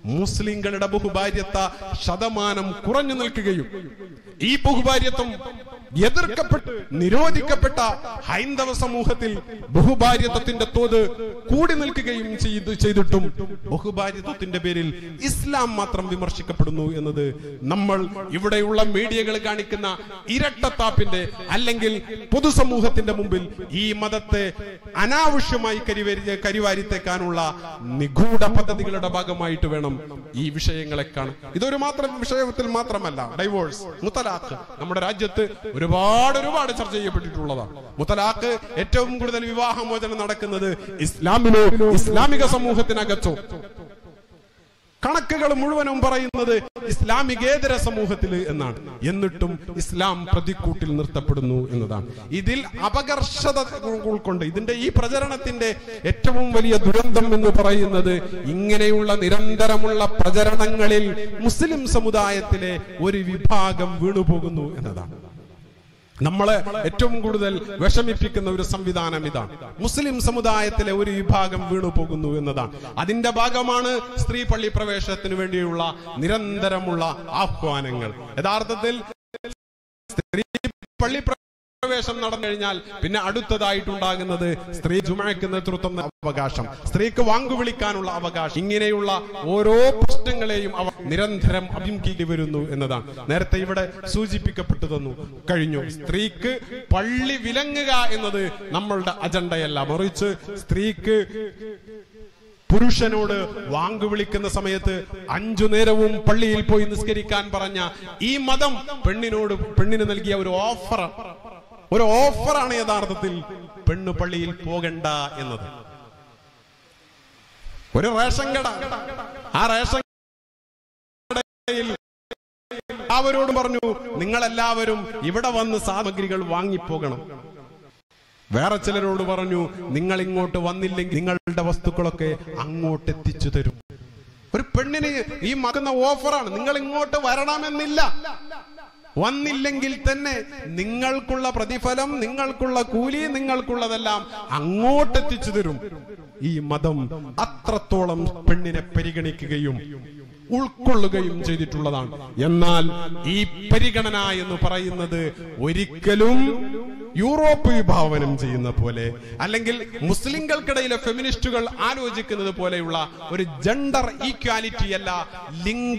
മുസ്ലിങ്ങളുടെ ബഹുഭാര്യത്ത ശതമാനം കുറഞ്ഞു നിൽക്കുകയും ഈ ബഹുഭാര്യത്വം എതിർക്കപ്പെട്ട് നിരോധിക്കപ്പെട്ട ഹൈന്ദവ സമൂഹത്തിൽ ബഹുഭാര്യത്വത്തിന്റെ തോത് കൂടി നിൽക്കുകയും ചെയ്തു ചെയ്തിട്ടും ബഹുഭാര്യത്വത്തിന്റെ പേരിൽ ഇസ്ലാം മാത്രം വിമർശിക്കപ്പെടുന്നു എന്നത് നമ്മൾ ഇവിടെയുള്ള മീഡിയകൾ കാണിക്കുന്ന ഇരട്ടത്താപ്പിന്റെ അല്ലെങ്കിൽ പൊതുസമൂഹത്തിന്റെ മുമ്പിൽ ഈ മതത്തെ അനാവശ്യമായി കരിവരി കരിവാരിത്തേക്കാനുള്ള നിഗൂഢ പദ്ധതികളുടെ ഭാഗമായിട്ട് വേണം ഈ വിഷയങ്ങളെ കാണാൻ ഇതൊരു മാത്രം വിഷയത്തിൽ മാത്രമല്ല ഡൈവോഴ്സ് മുത്തലാഖ് നമ്മുടെ രാജ്യത്ത് ഒരുപാട് ഒരുപാട് ചർച്ച ചെയ്യപ്പെട്ടിട്ടുള്ളതാണ് മുത്തലാഖ് ഏറ്റവും കൂടുതൽ വിവാഹമോചനം നടക്കുന്നത് ഇസ്ലാമിലോ ഇസ്ലാമിക സമൂഹത്തിനകത്തോ കണക്കുകൾ മുഴുവനും പറയുന്നത് ഇസ്ലാമികേതര സമൂഹത്തിൽ എന്നാണ് എന്നിട്ടും ഇസ്ലാം പ്രതിക്കൂട്ടിൽ നിർത്തപ്പെടുന്നു എന്നതാണ് ഇതിൽ അപകർഷത ഉൾക്കൊണ്ട് ഇതിന്റെ ഈ പ്രചരണത്തിന്റെ ഏറ്റവും വലിയ ദുരന്തം എന്ന് പറയുന്നത് ഇങ്ങനെയുള്ള നിരന്തരമുള്ള പ്രചരണങ്ങളിൽ മുസ്ലിം സമുദായത്തിലെ ഒരു വിഭാഗം വീണുപോകുന്നു എന്നതാണ് നമ്മളെ ഏറ്റവും കൂടുതൽ വിഷമിപ്പിക്കുന്ന ഒരു സംവിധാനം ഇതാണ് മുസ്ലിം സമുദായത്തിലെ ഒരു വിഭാഗം വീണു പോകുന്നു എന്നതാണ് അതിന്റെ ഭാഗമാണ് സ്ത്രീ പള്ളി പ്രവേശനത്തിന് വേണ്ടിയുള്ള നിരന്തരമുള്ള ആഹ്വാനങ്ങൾ യഥാർത്ഥത്തിൽ സ്ത്രീ പള്ളി പ്രവേശം നടന്നു കഴിഞ്ഞാൽ പിന്നെ അടുത്തതായിട്ടുണ്ടാകുന്നത് സ്ത്രീ ജുമയ്ക്ക് നേതൃത്വം നൽകുന്ന അവകാശം സ്ത്രീക്ക് വാങ്ങുവിളിക്കാനുള്ള അവകാശം ഇങ്ങനെയുള്ള ഓരോ പ്രശ്നങ്ങളെയും അവർ നിരന്തരം അഭിമുഖീകരിച്ചു വരുന്നു എന്നതാണ് നേരത്തെ ഇവിടെ സൂചിപ്പിക്കപ്പെട്ടു തന്നു കഴിഞ്ഞു സ്ത്രീക്ക് പള്ളി വിലങ്ങുക എന്നത് നമ്മളുടെ അജണ്ടയല്ല മറിച്ച് സ്ത്രീക്ക് പുരുഷനോട് വാങ്കു വിളിക്കുന്ന സമയത്ത് അഞ്ചു നേരവും പള്ളിയിൽ പോയി നിസ്കരിക്കാൻ പറഞ്ഞ ഈ മതം പെണ്ണിനോട് പെണ്ണിന് നൽകിയ ഒരു ഓഫർ ഒരു ഓഫറാണ് യഥാർത്ഥത്തിൽ പെണ്ണ് പള്ളിയിൽ പോകണ്ട എന്നത് ഒരു റേഷൻ കട ആ റേഷൻ കടയിൽ അവരോട് പറഞ്ഞു നിങ്ങളെല്ലാവരും ഇവിടെ വന്ന് സാമഗ്രികൾ വാങ്ങിപ്പോകണം വേറെ ചിലരോട് പറഞ്ഞു നിങ്ങൾ ഇങ്ങോട്ട് വന്നില്ലെങ്കിൽ നിങ്ങളുടെ വസ്തുക്കളൊക്കെ അങ്ങോട്ട് എത്തിച്ചു തരും ഒരു പെണ്ണിന് ഈ മക്കുന്ന ഓഫറാണ് നിങ്ങൾ ഇങ്ങോട്ട് വരണമെന്നില്ല വന്നില്ലെങ്കിൽ തന്നെ നിങ്ങൾക്കുള്ള പ്രതിഫലം നിങ്ങൾക്കുള്ള കൂലി നിങ്ങൾക്കുള്ളതെല്ലാം അങ്ങോട്ട് എത്തിച്ചു തരും ഈ മതം അത്രത്തോളം പെണ്ണിനെ പരിഗണിക്കുകയും ഉൾക്കൊള്ളുകയും ചെയ്തിട്ടുള്ളതാണ് എന്നാൽ ഈ പരിഗണന എന്ന് പറയുന്നത് ഒരിക്കലും യൂറോപ്പ് വിഭാവനം ചെയ്യുന്ന പോലെ അല്ലെങ്കിൽ മുസ്ലിങ്ങൾക്കിടയിലെ ഫെമിനിസ്റ്റുകൾ ആലോചിക്കുന്നത് പോലെയുള്ള ഒരു ജെൻഡർ ഈക്വാലിറ്റി അല്ല ലിംഗ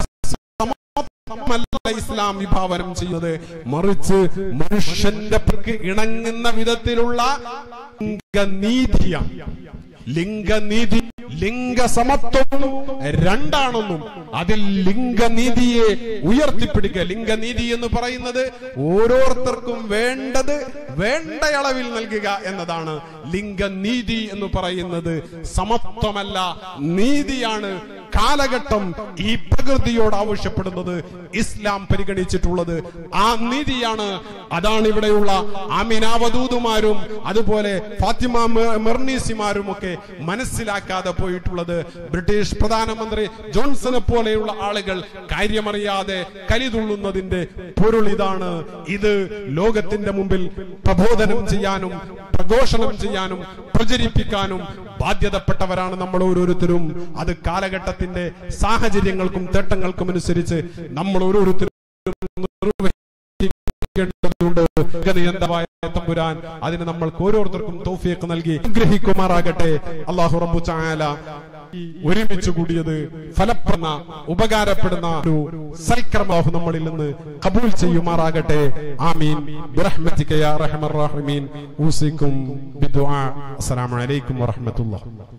സമമല്ല ഇസ്ലാം വിഭാവനം ചെയ്യുന്നത് മറിച്ച് മനുഷ്യന്റെ പ്രകൃ ഇണങ്ങുന്ന വിധത്തിലുള്ള ലിംഗനീതിയാണ് ലിംഗനീതി ലിംഗസമത്വം രണ്ടാണെന്നും അതിൽ ലിംഗനീതിയെ ഉയർത്തിപ്പിടിക്കുക ലിംഗനീതി എന്ന് പറയുന്നത് ഓരോരുത്തർക്കും വേണ്ടത് വേണ്ട അളവിൽ നൽകുക എന്നതാണ് ലിംഗനീതി എന്ന് പറയുന്നത് സമത്വമല്ല നീതിയാണ് കാലഘട്ടം ഈ പ്രകൃതിയോട് ആവശ്യപ്പെടുന്നത് ഇസ്ലാം പരിഗണിച്ചിട്ടുള്ളത് ആ നീതിയാണ് അതാണ് ഇവിടെയുള്ള ആമിനാവദൂതുമാരും അതുപോലെ ഫാത്തിമ മെർണീസിമാരും ഒക്കെ മനസ്സിലാക്കാതെ പോയിട്ടുള്ളത് ബ്രിട്ടീഷ് പ്രധാനമന്ത്രി ജോൺസനെ പോലെയുള്ള ആളുകൾ കാര്യമറിയാതെ കലിതുള്ളുന്നതിന്റെ പൊരുൾ ഇതാണ് ഇത് ലോകത്തിന്റെ മുമ്പിൽ പ്രബോധനം ചെയ്യാനും പ്രഘോഷണം ചെയ്യാനും പ്രചരിപ്പിക്കാനും ബാധ്യതപ്പെട്ടവരാണ് നമ്മൾ ഓരോരുത്തരും അത് കാലഘട്ടത്തിന്റെ സാഹചര്യങ്ങൾക്കും തേട്ടങ്ങൾക്കും അനുസരിച്ച് നമ്മൾ ഓരോരുത്തരും നിർവഹിക്കേണ്ടതുണ്ട് നിയന്തമായ തമ്പുരാൻ അതിന് നമ്മൾക്ക് ഓരോരുത്തർക്കും തോഫിയൊക്കെ നൽകി അനുഗ്രഹിക്കുമാറാകട്ടെ അള്ളാഹു റബ്ബു ചായാല ഒരുമിച്ച് കൂടിയത് ഫലപ്രദ ഉപകാരപ്പെടുന്ന ഒരു സൽക്രമാഹു നമ്മളിൽ നിന്ന് കബൂൽ ചെയ്യുമാറാകട്ടെ ആമീൻ ബിറഹ്മതിക യാ റഹ്മർ റഹീമീൻ ഊസിക്കും ബിദുആ അസ്സലാമു അലൈക്കും വറഹ്മത്തുള്ളാഹി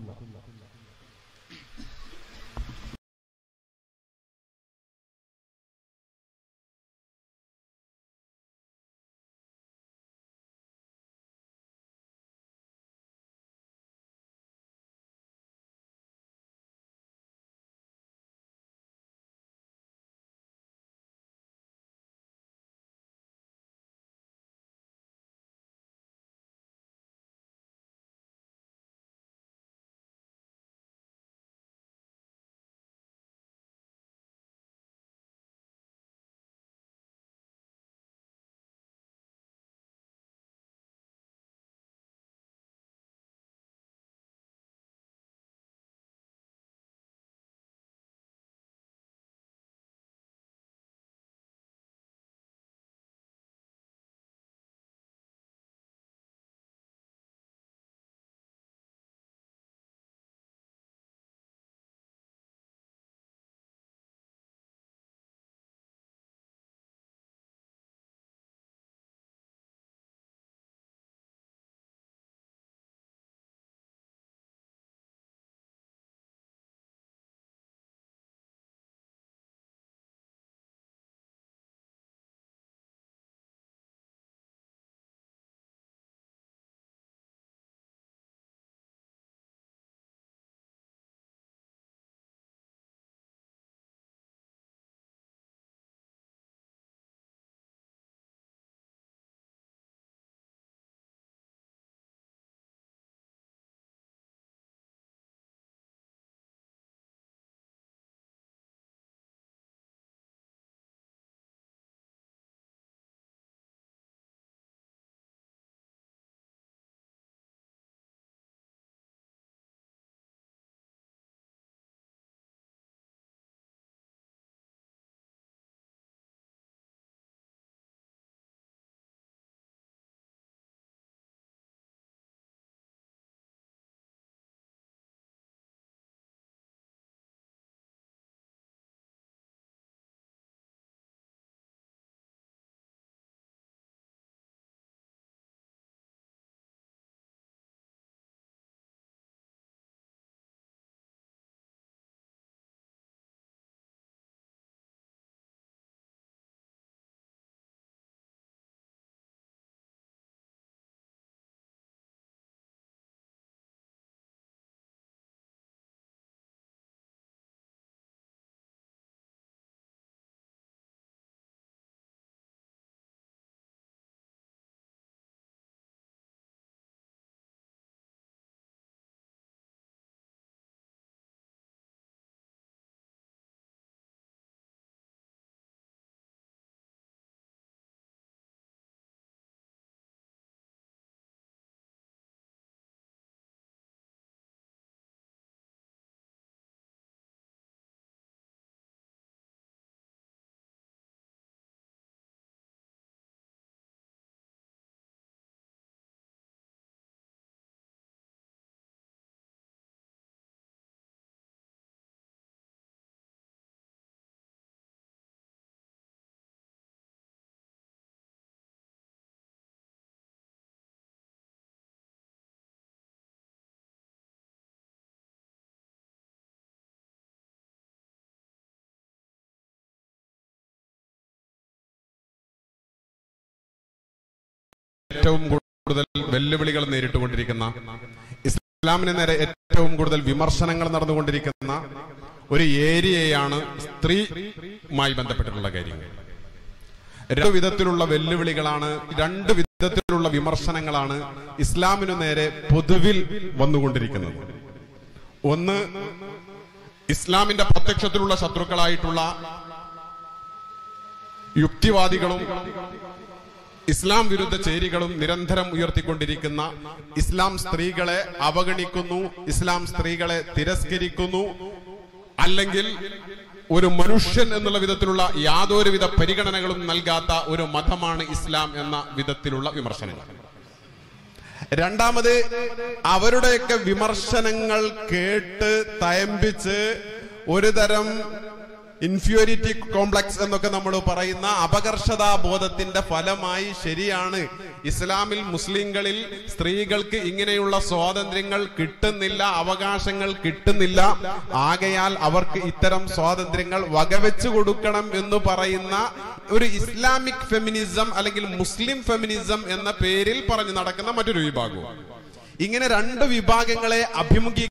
ഏറ്റവും കൂടുതൽ വെല്ലുവിളികൾ നേരിട്ടുകൊണ്ടിരിക്കുന്ന ഇസ്ലാമിന് നേരെ ഏറ്റവും കൂടുതൽ വിമർശനങ്ങൾ നടന്നുകൊണ്ടിരിക്കുന്ന ഒരു ഏരിയയാണ് സ്ത്രീയുമായി ബന്ധപ്പെട്ടിട്ടുള്ള കാര്യങ്ങൾ രണ്ട് വിധത്തിലുള്ള വെല്ലുവിളികളാണ് രണ്ട് വിധത്തിലുള്ള വിമർശനങ്ങളാണ് ഇസ്ലാമിനു നേരെ പൊതുവിൽ വന്നുകൊണ്ടിരിക്കുന്നത് ഒന്ന് ഇസ്ലാമിന്റെ പ്രത്യക്ഷത്തിലുള്ള ശത്രുക്കളായിട്ടുള്ള യുക്തിവാദികളും ഇസ്ലാം വിരുദ്ധ ചേരികളും നിരന്തരം ഉയർത്തിക്കൊണ്ടിരിക്കുന്ന ഇസ്ലാം സ്ത്രീകളെ അവഗണിക്കുന്നു ഇസ്ലാം സ്ത്രീകളെ തിരസ്കരിക്കുന്നു അല്ലെങ്കിൽ ഒരു മനുഷ്യൻ എന്നുള്ള വിധത്തിലുള്ള യാതൊരുവിധ പരിഗണനകളും നൽകാത്ത ഒരു മതമാണ് ഇസ്ലാം എന്ന വിധത്തിലുള്ള വിമർശനങ്ങൾ രണ്ടാമത് അവരുടെയൊക്കെ വിമർശനങ്ങൾ കേട്ട് തയമ്പിച്ച് ഒരു തരം ഇൻഫ്യൂരിറ്റി കോംപ്ലക്സ് എന്നൊക്കെ നമ്മൾ പറയുന്ന അപകർഷതാ ബോധത്തിന്റെ ഫലമായി ശരിയാണ് ഇസ്ലാമിൽ മുസ്ലിങ്ങളിൽ സ്ത്രീകൾക്ക് ഇങ്ങനെയുള്ള സ്വാതന്ത്ര്യങ്ങൾ കിട്ടുന്നില്ല അവകാശങ്ങൾ കിട്ടുന്നില്ല ആകയാൽ അവർക്ക് ഇത്തരം സ്വാതന്ത്ര്യങ്ങൾ വകവെച്ചു കൊടുക്കണം എന്ന് പറയുന്ന ഒരു ഇസ്ലാമിക് ഫെമിനിസം അല്ലെങ്കിൽ മുസ്ലിം ഫെമിനിസം എന്ന പേരിൽ പറഞ്ഞു നടക്കുന്ന മറ്റൊരു വിഭാഗവും ഇങ്ങനെ രണ്ട് വിഭാഗങ്ങളെ അഭിമുഖീ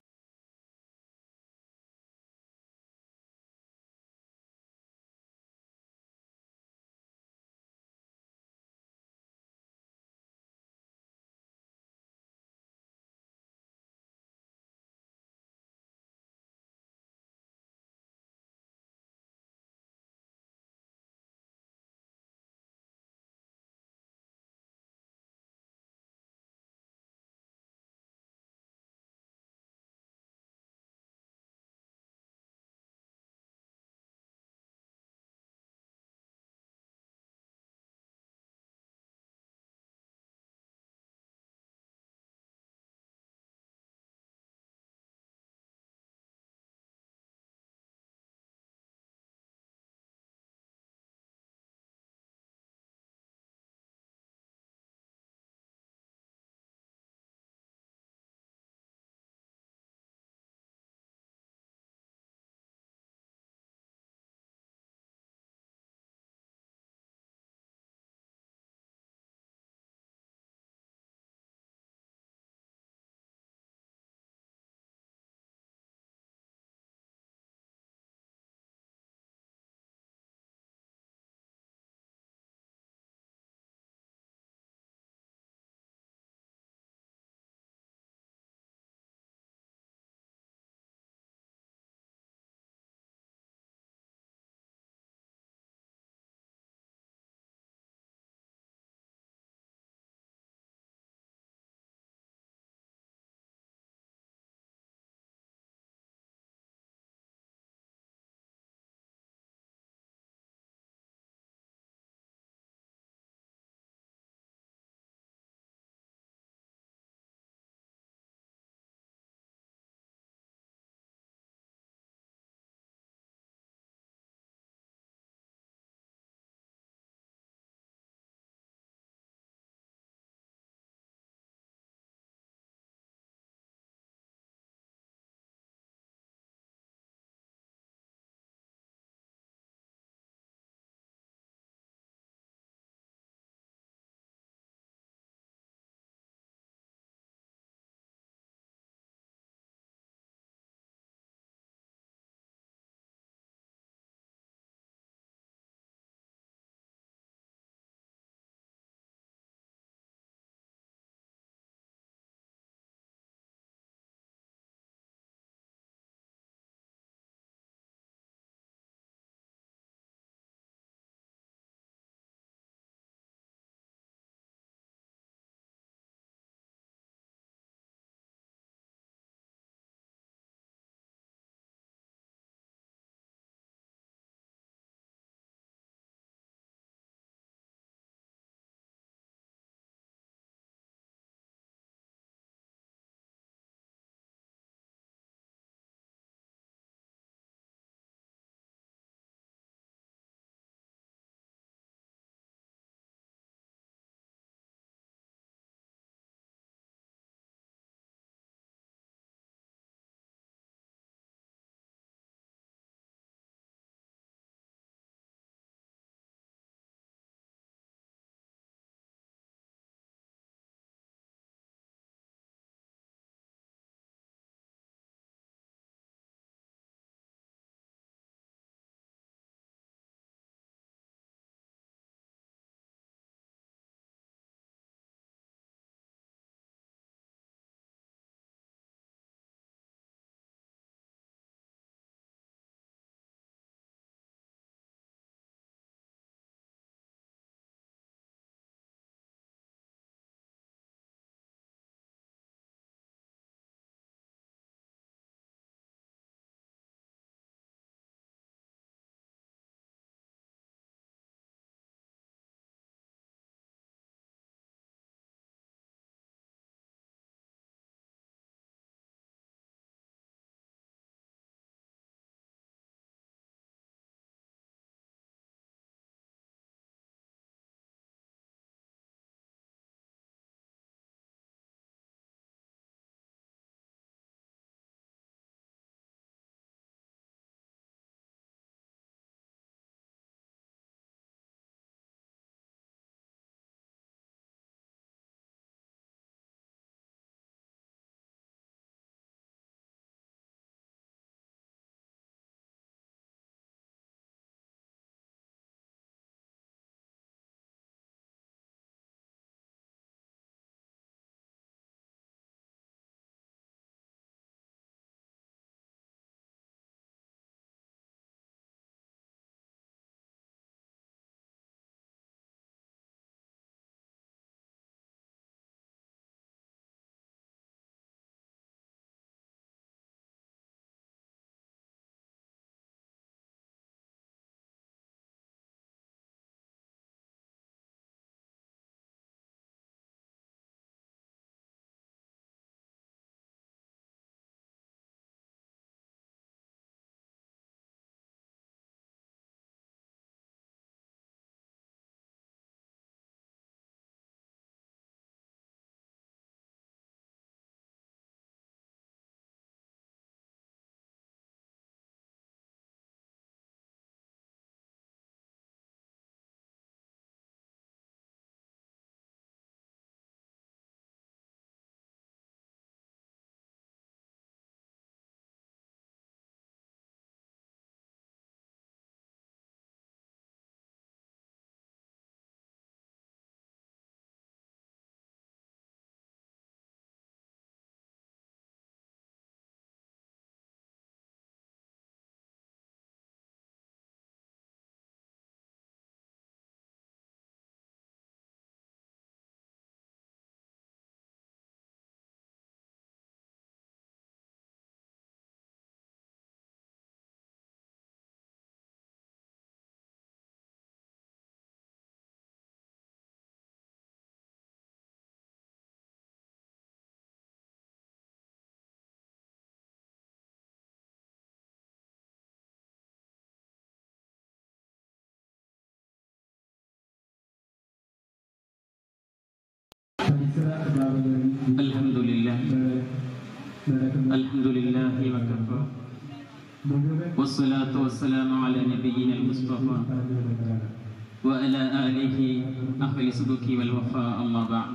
പരിസര ഭാഗങ്ങളിൽ الحمد لله നടക്കുന്ന الحمد لله وكفى മുഴുവൻ والصلاة والسلام على نبينا المصطفى കാര്യങ്ങളാണ് وعلى آله أهل الصدق والوفاء أما بعد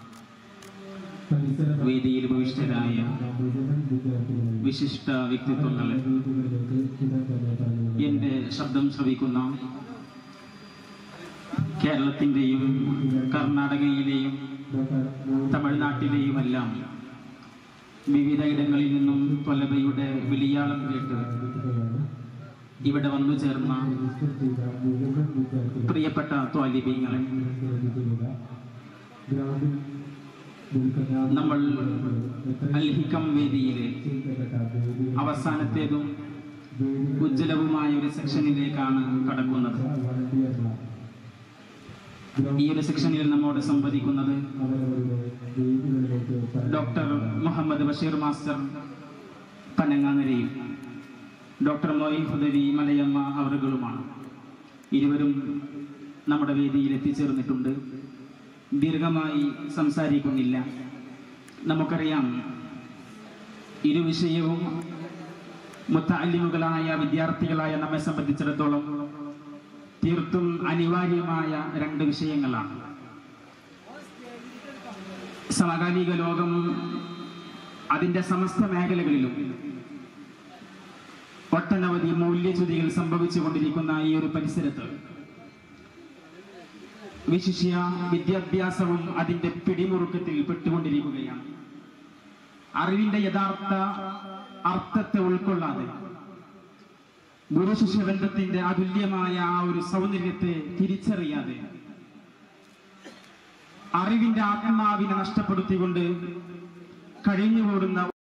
പരിസര വേദിയിൽ ഭൂയിഷ്ഠരായ മുഴുവൻ വിദ്യാർത്ഥികളെയും വിശിഷ്ട വ്യക്തിത്വങ്ങളെ വേദികളിലേക്ക് ഇടം തന്നെ പറഞ്ഞു എൻ്റെ ശബ്ദം ശ്രവിക്കുന്ന കേരളത്തിൻ്റെയും കർണാടകയിലെയും തമിഴ്നാട്ടിലെയുമെല്ലാം വിവിധ ഇടങ്ങളിൽ നിന്നും തൊലബയുടെ വിളിയാളം കേട്ട് ഇവിടെ വന്നു ചേർന്ന രജിസ്റ്റർ ചെയ്ത മുഴുവൻ വിദ്യാർത്ഥികളും പ്രിയപ്പെട്ട ത്വാലിബീങ്ങളെ ഗ്രൗണ്ടിൽ നിൽക്കുന്ന നമ്മൾ അൽഹിക്കം വേദിയിലെ വേദിയിൽ അവസാനത്തേതും വേദിയിൽ ഉജ്ജ്വലവുമായ ഒരു സെക്ഷനിലേക്കാണ് കടക്കുന്നത് വളണ്ടിയർമാർ ഈ ഒരു സെക്ഷനിൽ നമ്മോട് സംവദിക്കുന്നത് അവരവരുടെ വേദികളിലേക്ക് ഡോക്ടർ മുഹമ്മദ് ബഷീർ മാസ്റ്റർ പനങ്ങാങ്ങരയും ഡോക്ടർ മോയിൻ ഹുദവി മലയമ്മ അവറുകളുമാണ് ഇരുവരും നമ്മുടെ വേദിയിൽ എത്തിച്ചേർന്നിട്ടുണ്ട് ദീർഘമായി സംസാരിക്കുന്നില്ല നമുക്കറിയാം ഇരു വിഷയവും മുത്താലിമുകളായ വിദ്യാർത്ഥികളായ നമ്മെ സംബന്ധിച്ചിടത്തോളം തീർത്തും അനിവാര്യമായ രണ്ട് വിഷയങ്ങളാണ് സമകാലിക ലോകം അതിന്റെ സമസ്ത മേഖലകളിലും ഒട്ടനവധി മൂല്യച്യുതികൾ സംഭവിച്ചുകൊണ്ടിരിക്കുന്ന ഈ ഒരു പരിസരത്ത് വിശിഷ്യ വിദ്യാഭ്യാസവും അതിന്റെ പിടിമുറുക്കത്തിൽ പെട്ടുകൊണ്ടിരിക്കുകയാണ് അറിവിന്റെ യഥാർത്ഥ അർത്ഥത്തെ ഉൾക്കൊള്ളാതെ ഗുരു ശിഷ്യബന്ധത്തിന്റെ അതുല്യമായ ആ ഒരു സൗന്ദര്യത്തെ തിരിച്ചറിയാതെ അറിവിന്റെ ആത്മാവിനെ നഷ്ടപ്പെടുത്തിക്കൊണ്ട് കഴിഞ്ഞുകൂടുന്ന